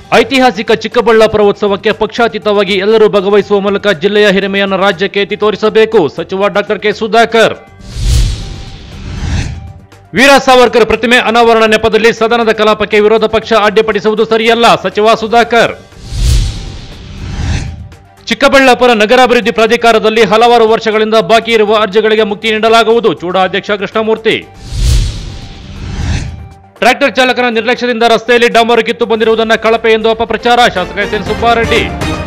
ಐತಿಹಾಸಿಕ ಚಿಕ್ಕಬಳ್ಳಾಪುರ ಉತ್ಸವಕ್ಕೆ ಪಕ್ಷಾತೀತವಾಗಿ ಎಲ್ಲರೂ ಭಾಗವಹಿಸುವ ಮೂಲಕ ಜಿಲ್ಲೆಯ ಹಿರಿಮೆಯನ್ನು ರಾಜ್ಯಕ್ಕೆ ಎತ್ತಿ ತೋರಿಸಬೇಕು ಸಚಿವ ಡಾಕ್ಟರ್ ಕೆ ಸುಧಾಕರ್ ವೀರ ಸಾವರ್ಕರ್ ಪ್ರತಿಮೆ ಅನಾವರಣ ನೆಪದಲ್ಲಿ ಸದನದ ಕಲಾಪಕ್ಕೆ ವಿರೋಧ ಪಕ್ಷ ಅಡ್ಡಿಪಡಿಸುವುದು ಸರಿಯಲ್ಲ ಸಚಿವ ಸುಧಾಕರ್ ಚಿಕ್ಕಬಳ್ಳಾಪುರ ನಗರಾಭಿವೃದ್ಧಿ ಪ್ರಾಧಿಕಾರದಲ್ಲಿ ಹಲವಾರು ವರ್ಷಗಳಿಂದ ಬಾಕಿ ಇರುವ ಅರ್ಜಿಗಳಿಗೆ ಮುಕ್ತಿ ನೀಡಲಾಗುವುದು ಚೂಡಾ ಅಧ್ಯಕ್ಷ ಕೃಷ್ಣಮೂರ್ತಿ ಟ್ರ್ಯಾಕ್ಟರ್ ಚಾಲಕನ ನಿರ್ಲಕ್ಷ್ಯದಿಂದ ರಸ್ತೆಯಲ್ಲಿ ಡಾಂಬರು ಕಿತ್ತು ಬಂದಿರುವುದನ್ನು ಕಳಪೆ ಎಂದು ಅಪಪ್ರಚಾರ ಶಾಸಕ ಎಸ್ ಎನ್ ಸುಬ್ಬಾರೆಡ್ಡಿ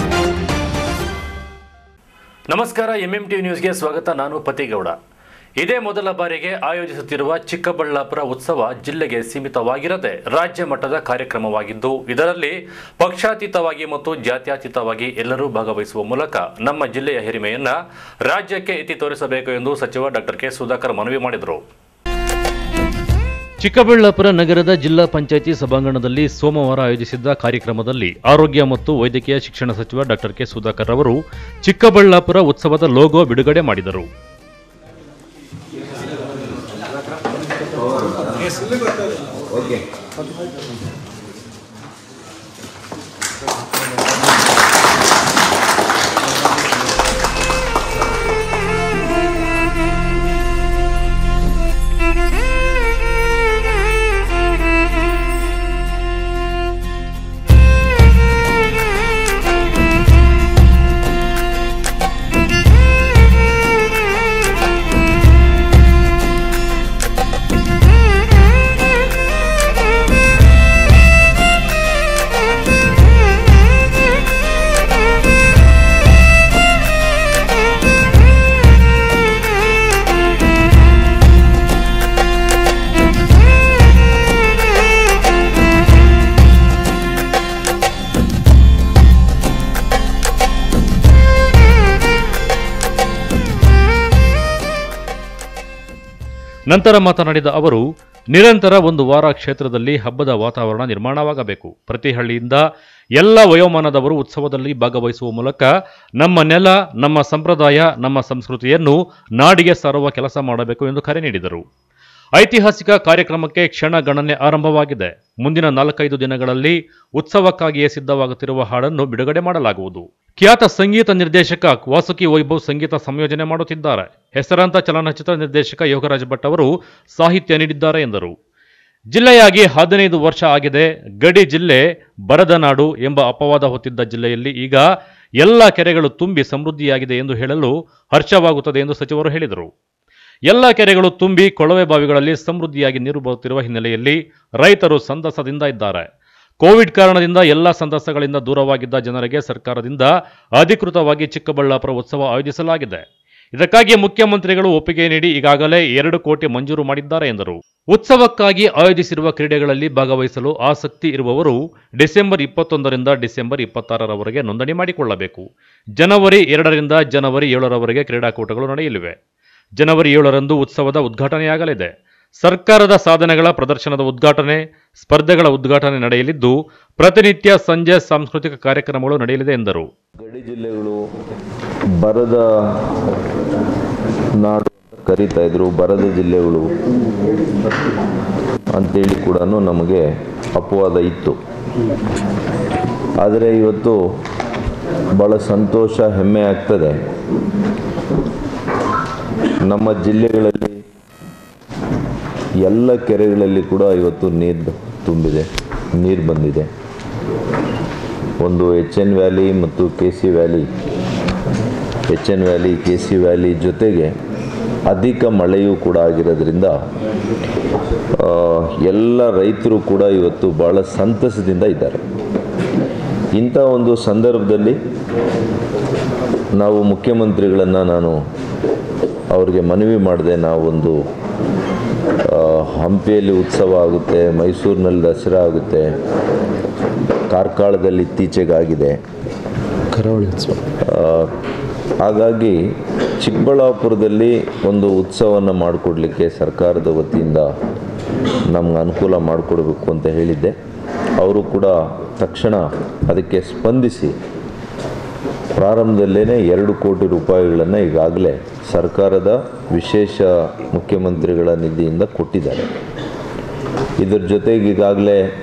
ನಮಸ್ಕಾರ ಎಂಎಂ ಟಿವಿ ನ್ಯೂಸ್ಗೆ ಸ್ವಾಗತ ನಾನು ಪತಿಗೌಡ ಇದೇ ಮೊದಲ ಬಾರಿಗೆ ಆಯೋಜಿಸುತ್ತಿರುವ ಚಿಕ್ಕಬಳ್ಳಾಪುರ ಉತ್ಸವ ಜಿಲ್ಲೆಗೆ ಸೀಮಿತವಾಗಿರದೆ ರಾಜ್ಯ ಮಟ್ಟದ ಕಾರ್ಯಕ್ರಮವಾಗಿದ್ದು ಇದರಲ್ಲಿ ಪಕ್ಷಾತೀತವಾಗಿ ಮತ್ತು ಜಾತ್ಯತೀತವಾಗಿ ಎಲ್ಲರೂ ಭಾಗವಹಿಸುವ ಮೂಲಕ ನಮ್ಮ ಜಿಲ್ಲೆಯ ಹಿರಿಮೆಯನ್ನ ರಾಜ್ಯಕ್ಕೆ ಎತ್ತಿ ತೋರಿಸಬೇಕು ಎಂದು ಸಚಿವ ಡಾಕ್ಟರ್ ಕೆ ಸುಧಾಕರ್ ಮನವಿ ಮಾಡಿದರು ಚಿಕ್ಕಬಳ್ಳಾಪುರ ನಗರದ ಜಿಲ್ಲಾ ಪಂಚಾಯಿತಿ ಸಭಾಂಗಣದಲ್ಲಿ ಸೋಮವಾರ ಆಯೋಜಿಸಿದ್ದ ಕಾರ್ಯಕ್ರಮದಲ್ಲಿ ಆರೋಗ್ಯ ಮತ್ತು ವೈದ್ಯಕೀಯ ಶಿಕ್ಷಣ ಸಚಿವ ಡಾಕ್ಟರ್ ಕೆ ಸುಧಾಕರ್ ಅವರು ಚಿಕ್ಕಬಳ್ಳಾಪುರ ಉತ್ಸವದ ಲೋಗೋ ಬಿಡುಗಡೆ ಮಾಡಿದರು ನಂತರ ಮಾತನಾಡಿದ ಅವರು ನಿರಂತರ ಒಂದು ವಾರ ಕ್ಷೇತ್ರದಲ್ಲಿ ಹಬ್ಬದ ವಾತಾವರಣ ನಿರ್ಮಾಣವಾಗಬೇಕು ಪ್ರತಿ ಹಳ್ಳಿಯಿಂದ ಎಲ್ಲ ವಯೋಮಾನದವರು ಉತ್ಸವದಲ್ಲಿ ಭಾಗವಹಿಸುವ ಮೂಲಕ ನಮ್ಮ ನೆಲ ನಮ್ಮ ಸಂಪ್ರದಾಯ ನಮ್ಮ ಸಂಸ್ಕೃತಿಯನ್ನು ನಾಡಿಗೆ ಸಾರುವ ಕೆಲಸ ಮಾಡಬೇಕು ಎಂದು ಕರೆ ನೀಡಿದರು ಐತಿಹಾಸಿಕ ಕಾರ್ಯಕ್ರಮಕ್ಕೆ ಕ್ಷಣ ಗಣನೆ ಆರಂಭವಾಗಿದೆ ಮುಂದಿನ ನಾಲ್ಕೈದು ದಿನಗಳಲ್ಲಿ ಉತ್ಸವಕ್ಕಾಗಿಯೇ ಸಿದ್ಧವಾಗುತ್ತಿರುವ ಹಾಡನ್ನು ಬಿಡುಗಡೆ ಮಾಡಲಾಗುವುದು ಖ್ಯಾತ ಸಂಗೀತ ನಿರ್ದೇಶಕ ವಾಸುಕಿ ವೈಭವ್ ಸಂಗೀತ ಸಂಯೋಜನೆ ಮಾಡುತ್ತಿದ್ದಾರೆ ಹೆಸರಾಂತ ಚಲನಚಿತ್ರ ನಿರ್ದೇಶಕ ಯೋಗರಾಜ್ ಭಟ್ ಅವರು ಸಾಹಿತ್ಯ ನೀಡಿದ್ದಾರೆ ಎಂದರು ಜಿಲ್ಲೆಯಾಗಿ ಹದಿನೈದು ವರ್ಷ ಆಗಿದೆ ಗಡಿ ಜಿಲ್ಲೆ ಬರದ ನಾಡು ಎಂಬ ಅಪವಾದ ಹೊತ್ತಿದ್ದ ಜಿಲ್ಲೆಯಲ್ಲಿ ಈಗ ಎಲ್ಲ ಕೆರೆಗಳು ತುಂಬಿ ಸಮೃದ್ಧಿಯಾಗಿದೆ ಎಂದು ಹೇಳಲು ಹರ್ಷವಾಗುತ್ತದೆ ಎಂದು ಸಚಿವರು ಹೇಳಿದರು ಎಲ್ಲ ಕೆರೆಗಳು ತುಂಬಿ ಕೊಳವೆ ಬಾವಿಗಳಲ್ಲಿ ಸಮೃದ್ಧಿಯಾಗಿ ನೀರು ಬರುತ್ತಿರುವ ಹಿನ್ನೆಲೆಯಲ್ಲಿ ರೈತರು ಸಂತಸದಿಂದ ಇದ್ದಾರೆ ಕೋವಿಡ್ ಕಾರಣದಿಂದ ಎಲ್ಲ ಸಂತಸಗಳಿಂದ ದೂರವಾಗಿದ್ದ ಜನರಿಗೆ ಸರ್ಕಾರದಿಂದ ಅಧಿಕೃತವಾಗಿ ಚಿಕ್ಕಬಳ್ಳಾಪುರ ಉತ್ಸವ ಆಯೋಜಿಸಲಾಗಿದೆ ಇದಕ್ಕಾಗಿ ಮುಖ್ಯಮಂತ್ರಿಗಳು ಒಪ್ಪಿಗೆ ನೀಡಿ ಈಗಾಗಲೇ ಎರಡು ಕೋಟಿ ಮಂಜೂರು ಮಾಡಿದ್ದಾರೆ ಎಂದರು ಉತ್ಸವಕ್ಕಾಗಿ ಆಯೋಜಿಸಿರುವ ಕ್ರೀಡೆಗಳಲ್ಲಿ ಭಾಗವಹಿಸಲು ಆಸಕ್ತಿ ಇರುವವರು ಡಿಸೆಂಬರ್ ಇಪ್ಪತ್ತೊಂದರಿಂದ ಡಿಸೆಂಬರ್ ಇಪ್ಪತ್ತಾರರವರೆಗೆ ನೋಂದಣಿ ಮಾಡಿಕೊಳ್ಳಬೇಕು ಜನವರಿ ಎರಡರಿಂದ ಜನವರಿ ಏಳರವರೆಗೆ ಕ್ರೀಡಾಕೂಟಗಳು ನಡೆಯಲಿವೆ ಜನವರಿ ಏಳರಂದು ಉತ್ಸವದ ಉದ್ಘಾಟನೆಯಾಗಲಿದೆ ಸರ್ಕಾರದ ಸಾಧನೆಗಳ ಪ್ರದರ್ಶನದ ಉದ್ಘಾಟನೆ ಸ್ಪರ್ಧೆಗಳ ಉದ್ಘಾಟನೆ ನಡೆಯಲಿದ್ದು ಪ್ರತಿನಿತ್ಯ ಸಂಜೆ ಸಾಂಸ್ಕೃತಿಕ ಕಾರ್ಯಕ್ರಮಗಳು ನಡೆಯಲಿದೆ ಎಂದರು ಗಡಿ ಜಿಲ್ಲೆಗಳು ಬರದ ನಾಡು ಅಂತ ಕರೀತಾ ಇದ್ರು ಬರದ ಜಿಲ್ಲೆಗಳು ಅಂತೇಳಿ ಕೂಡ ನಮಗೆ ಅಪವಾದ ಇತ್ತು ಆದರೆ ಇವತ್ತು ಭಾಳ ಸಂತೋಷ ಹೆಮ್ಮೆ ಆಗ್ತದೆ ನಮ್ಮ ಜಿಲ್ಲೆಗಳಲ್ಲಿ ಎಲ್ಲ ಕೆರೆಗಳಲ್ಲಿ ಕೂಡ ಇವತ್ತು ನೀರು ತುಂಬಿದೆ ನೀರು ಬಂದಿದೆ ಒಂದು ಎಚ್ ಎನ್ ವ್ಯಾಲಿ ಮತ್ತು K C valley H N valley K C valley ಜೊತೆಗೆ ಅಧಿಕ ಮಳೆಯೂ ಕೂಡ ಆಗಿರೋದ್ರಿಂದ ಆ, ಎಲ್ಲ ರೈತರು ಕೂಡ ಇವತ್ತು ಭಾಳ ಸಂತಸದಿಂದ ಇದ್ದಾರೆ ಇಂಥ ಒಂದು ಸಂದರ್ಭದಲ್ಲಿ ನಾವು ಮುಖ್ಯಮಂತ್ರಿಗಳನ್ನು ನಾನು ಅವ್ರಿಗೆ ಮನವಿ ಮಾಡಿದೆ ನಾವೊಂದು ಆ, ಹಂಪಿಯಲ್ಲಿ ಉತ್ಸವ ಆಗುತ್ತೆ ಮೈಸೂರಿನಲ್ಲಿ ದಸರಾ ಆಗುತ್ತೆ ಕಾರ್ಕಳದಲ್ಲಿ ಇತ್ತೀಚೆಗಾಗಿದೆ ಕರಾವಳಿ ಉತ್ಸವ ಆ, ಹಾಗಾಗಿ ಚಿಕ್ಕಬಳ್ಳಾಪುರದಲ್ಲಿ ಒಂದು ಉತ್ಸವವನ್ನು ಮಾಡಿಕೊಡ್ಲಿಕ್ಕೆ ಸರ್ಕಾರದ ವತಿಯಿಂದ ನಮ್ಗೆ ಅನುಕೂಲ ಮಾಡಿಕೊಡ್ಬೇಕು ಅಂತ ಹೇಳಿದ್ದೆ ಅವರು ಕೂಡ ತಕ್ಷಣ ಅದಕ್ಕೆ ಸ್ಪಂದಿಸಿ ಪ್ರಾರಂಭದಲ್ಲೇ ಎರಡು ಕೋಟಿ ರೂಪಾಯಿಗಳನ್ನು ಈಗಾಗಲೇ ಸರ್ಕಾರದ ವಿಶೇಷ ಮುಖ್ಯಮಂತ್ರಿಗಳ ನಿಧಿಯಿಂದ ಕೊಟ್ಟಿದ್ದಾರೆ ಇದರ ಜೊತೆಗೆ ಈಗಾಗಲೇ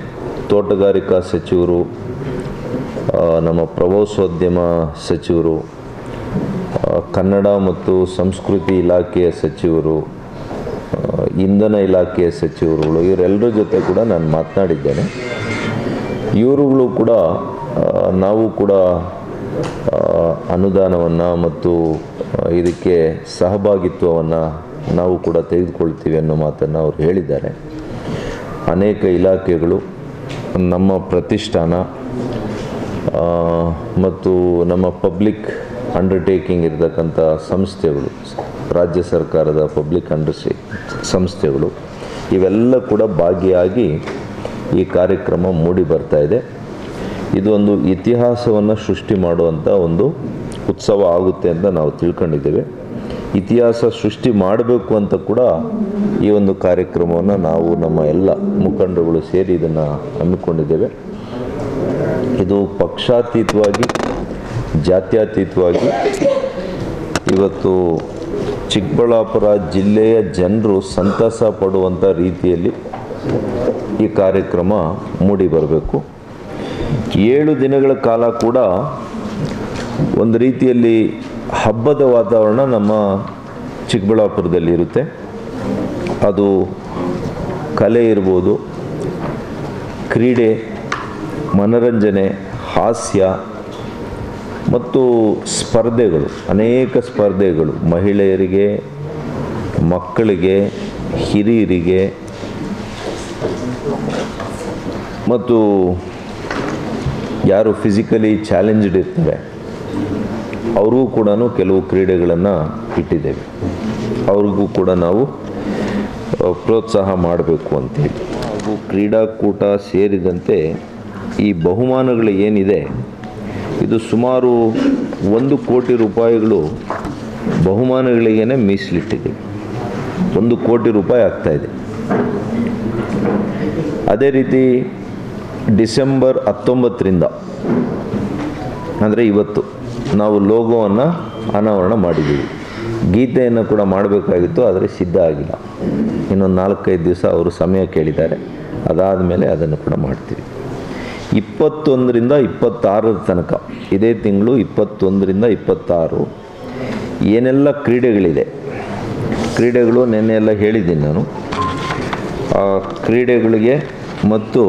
ತೋಟಗಾರಿಕಾ ಸಚಿವರು ಆ, ನಮ್ಮ ಪ್ರವಾಸೋದ್ಯಮ ಸಚಿವರು ಆ, ಕನ್ನಡ ಮತ್ತು ಸಂಸ್ಕೃತಿ ಇಲಾಖೆಯ ಸಚಿವರು ಆ, ಇಂಧನ ಇಲಾಖೆಯ ಸಚಿವರುಗಳು ಇವರೆಲ್ಲರ ಜೊತೆ ಕೂಡ ನಾನು ಮಾತನಾಡಿದ್ದೇನೆ ಇವರುಗಳು ಕೂಡ ಆ, ನಾವು ಕೂಡ ಆ, ಅನುದಾನವನ್ನು ಮತ್ತು ಆ, ಇದಕ್ಕೆ ಸಹಭಾಗಿತ್ವವನ್ನು ನಾವು ಕೂಡ ತೆಗೆದುಕೊಳ್ತೀವಿ ಅನ್ನೋ ಮಾತನ್ನು ಅವರು ಹೇಳಿದ್ದಾರೆ ಅನೇಕ ಇಲಾಖೆಗಳು ನಮ್ಮ ಪ್ರತಿಷ್ಠಾನ ಆ, ಮತ್ತು ನಮ್ಮ ಪಬ್ಲಿಕ್ ಅಂಡರ್ಟೇಕಿಂಗ್ ಇರತಕ್ಕಂಥ ಸಂಸ್ಥೆಗಳು ರಾಜ್ಯ ಸರ್ಕಾರದ ಪಬ್ಲಿಕ್ ಅಂಡರ್ಸ್ಟೇ ಸಂಸ್ಥೆಗಳು ಇವೆಲ್ಲ ಕೂಡ ಭಾಗಿಯಾಗಿ ಈ ಕಾರ್ಯಕ್ರಮ ಮೂಡಿ ಬರ್ತಾ ಇದೆ ಇದು ಒಂದು ಇತಿಹಾಸವನ್ನು ಸೃಷ್ಟಿ ಮಾಡುವಂಥ ಒಂದು ಉತ್ಸವ ಆಗುತ್ತೆ ಅಂತ ನಾವು ತಿಳ್ಕೊಂಡಿದ್ದೇವೆ ಇತಿಹಾಸ ಸೃಷ್ಟಿ ಮಾಡಬೇಕು ಅಂತ ಕೂಡ ಈ ಒಂದು ಕಾರ್ಯಕ್ರಮವನ್ನು ನಾವು ನಮ್ಮ ಎಲ್ಲ ಮುಖಂಡರುಗಳು ಸೇರಿ ಇದನ್ನು ಹಮ್ಮಿಕೊಂಡಿದ್ದೇವೆ ಇದು ಪಕ್ಷಾತೀತವಾಗಿ ಜಾತ್ಯತೀತವಾಗಿ ಇವತ್ತು ಚಿಕ್ಕಬಳ್ಳಾಪುರ ಜಿಲ್ಲೆಯ ಜನರು ಸಂತಸ ಪಡುವಂಥ ರೀತಿಯಲ್ಲಿ ಈ ಕಾರ್ಯಕ್ರಮ ಮೂಡಿ ಬರಬೇಕು ಏಳು ದಿನಗಳ ಕಾಲ ಕೂಡ ಒಂದು ರೀತಿಯಲ್ಲಿ ಹಬ್ಬದ ವಾತಾವರಣ ನಮ್ಮ ಚಿಕ್ಕಬಳ್ಳಾಪುರದಲ್ಲಿ ಇರುತ್ತೆ ಅದು ಕಲೆ ಇರ್ಬೋದು ಕ್ರೀಡೆ ಮನರಂಜನೆ ಹಾಸ್ಯ ಮತ್ತು ಸ್ಪರ್ಧೆಗಳು ಅನೇಕ ಸ್ಪರ್ಧೆಗಳು ಮಹಿಳೆಯರಿಗೆ ಮಕ್ಕಳಿಗೆ ಹಿರಿಯರಿಗೆ ಮತ್ತು ಯಾರು ಫಿಸಿಕಲಿ ಚಾಲೆಂಜ್ಡ್ ಇರ್ತಾರೆ ಅವ್ರಿಗೂ ಕೂಡ ಕೆಲವು ಕ್ರೀಡೆಗಳನ್ನು ಇಟ್ಟಿದ್ದೇವೆ ಅವ್ರಿಗೂ ಕೂಡ ನಾವು ಆ, ಪ್ರೋತ್ಸಾಹ ಮಾಡಬೇಕು ಅಂತೇಳಿ ಹಾಗೂ ಕ್ರೀಡಾಕೂಟ ಸೇರಿದಂತೆ ಈ ಬಹುಮಾನಗಳು ಏನಿದೆ ಇದು ಸುಮಾರು ಒಂದು ಕೋಟಿ ರೂಪಾಯಿಗಳು ಬಹುಮಾನಗಳಿಗೇ ಮೀಸಲಿಟ್ಟಿದೆ ಒಂದು ಕೋಟಿ ರೂಪಾಯಿ ಆಗ್ತಾ ಇದೆ ಅದೇ ರೀತಿ ಡಿಸೆಂಬರ್ ಹತ್ತೊಂಬತ್ತರಿಂದ ಅಂದರೆ ಇವತ್ತು ನಾವು ಲೋಗೋವನ್ನು ಅನಾವರಣ ಮಾಡಿದ್ದೀವಿ ಗೀತೆಯನ್ನು ಕೂಡ ಮಾಡಬೇಕಾಗಿತ್ತು ಆದರೆ ಸಿದ್ಧ ಆಗಿಲ್ಲ ಇನ್ನೊಂದು ನಾಲ್ಕೈದು ದಿವಸ ಅವರು ಸಮಯ ಕೇಳಿದ್ದಾರೆ ಅದಾದ ಮೇಲೆ ಅದನ್ನು ಕೂಡ ಮಾಡ್ತೀವಿ ಇಪ್ಪತ್ತೊಂದರಿಂದ ಇಪ್ಪತ್ತಾರರ ತನಕ ಇದೇ ತಿಂಗಳು ಇಪ್ಪತ್ತೊಂದರಿಂದ ಇಪ್ಪತ್ತಾರು ಏನೆಲ್ಲ ಕ್ರೀಡೆಗಳಿದೆ ಕ್ರೀಡೆಗಳು ನೆನ್ನೆ ಎಲ್ಲ ಹೇಳಿದ್ದೀನಿ ನಾನು ಆ ಕ್ರೀಡೆಗಳಿಗೆ ಮತ್ತು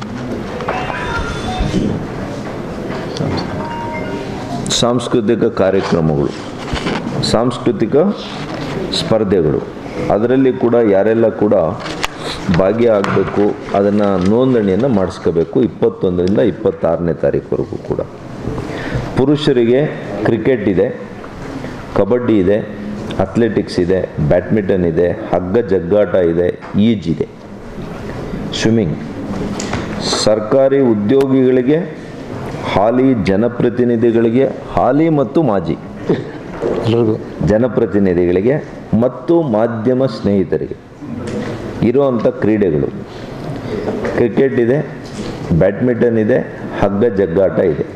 ಸಾಂಸ್ಕೃತಿಕ ಕಾರ್ಯಕ್ರಮಗಳು ಸಾಂಸ್ಕೃತಿಕ ಸ್ಪರ್ಧೆಗಳು ಅದರಲ್ಲಿ ಕೂಡ ಯಾರೆಲ್ಲ ಕೂಡ ಭಾಗಿಯಾಗಬೇಕು ಅದನ್ನು ನೋಂದಣಿಯನ್ನು ಮಾಡಿಸ್ಕೋಬೇಕು ಇಪ್ಪತ್ತೊಂದರಿಂದ ಇಪ್ಪತ್ತಾರನೇ ತಾರೀಕುವರೆಗೂ ಕೂಡ ಪುರುಷರಿಗೆ ಕ್ರಿಕೆಟ್ ಇದೆ ಕಬಡ್ಡಿ ಇದೆ ಅಥ್ಲೆಟಿಕ್ಸ್ ಇದೆ ಬ್ಯಾಡ್ಮಿಂಟನ್ ಇದೆ ಹಗ್ಗ ಜಗ್ಗಾಟ ಇದೆ ಈಜಿದೆ ಸ್ವಿಮ್ಮಿಂಗ್ ಸರ್ಕಾರಿ ಉದ್ಯೋಗಿಗಳಿಗೆ ಹಾಲಿ ಜನಪ್ರತಿನಿಧಿಗಳಿಗೆ ಹಾಲಿ ಮತ್ತು ಮಾಜಿ ಎಲ್ರಿಗೂ ಜನಪ್ರತಿನಿಧಿಗಳಿಗೆ ಮತ್ತು ಮಾಧ್ಯಮ ಸ್ನೇಹಿತರಿಗೆ ಇರುವಂಥ ಕ್ರೀಡೆಗಳು ಕ್ರಿಕೆಟ್ ಇದೆ ಬ್ಯಾಡ್ಮಿಂಟನ್ ಇದೆ ಹಗ್ಗ ಜಗ್ಗಾಟ ಇದೆ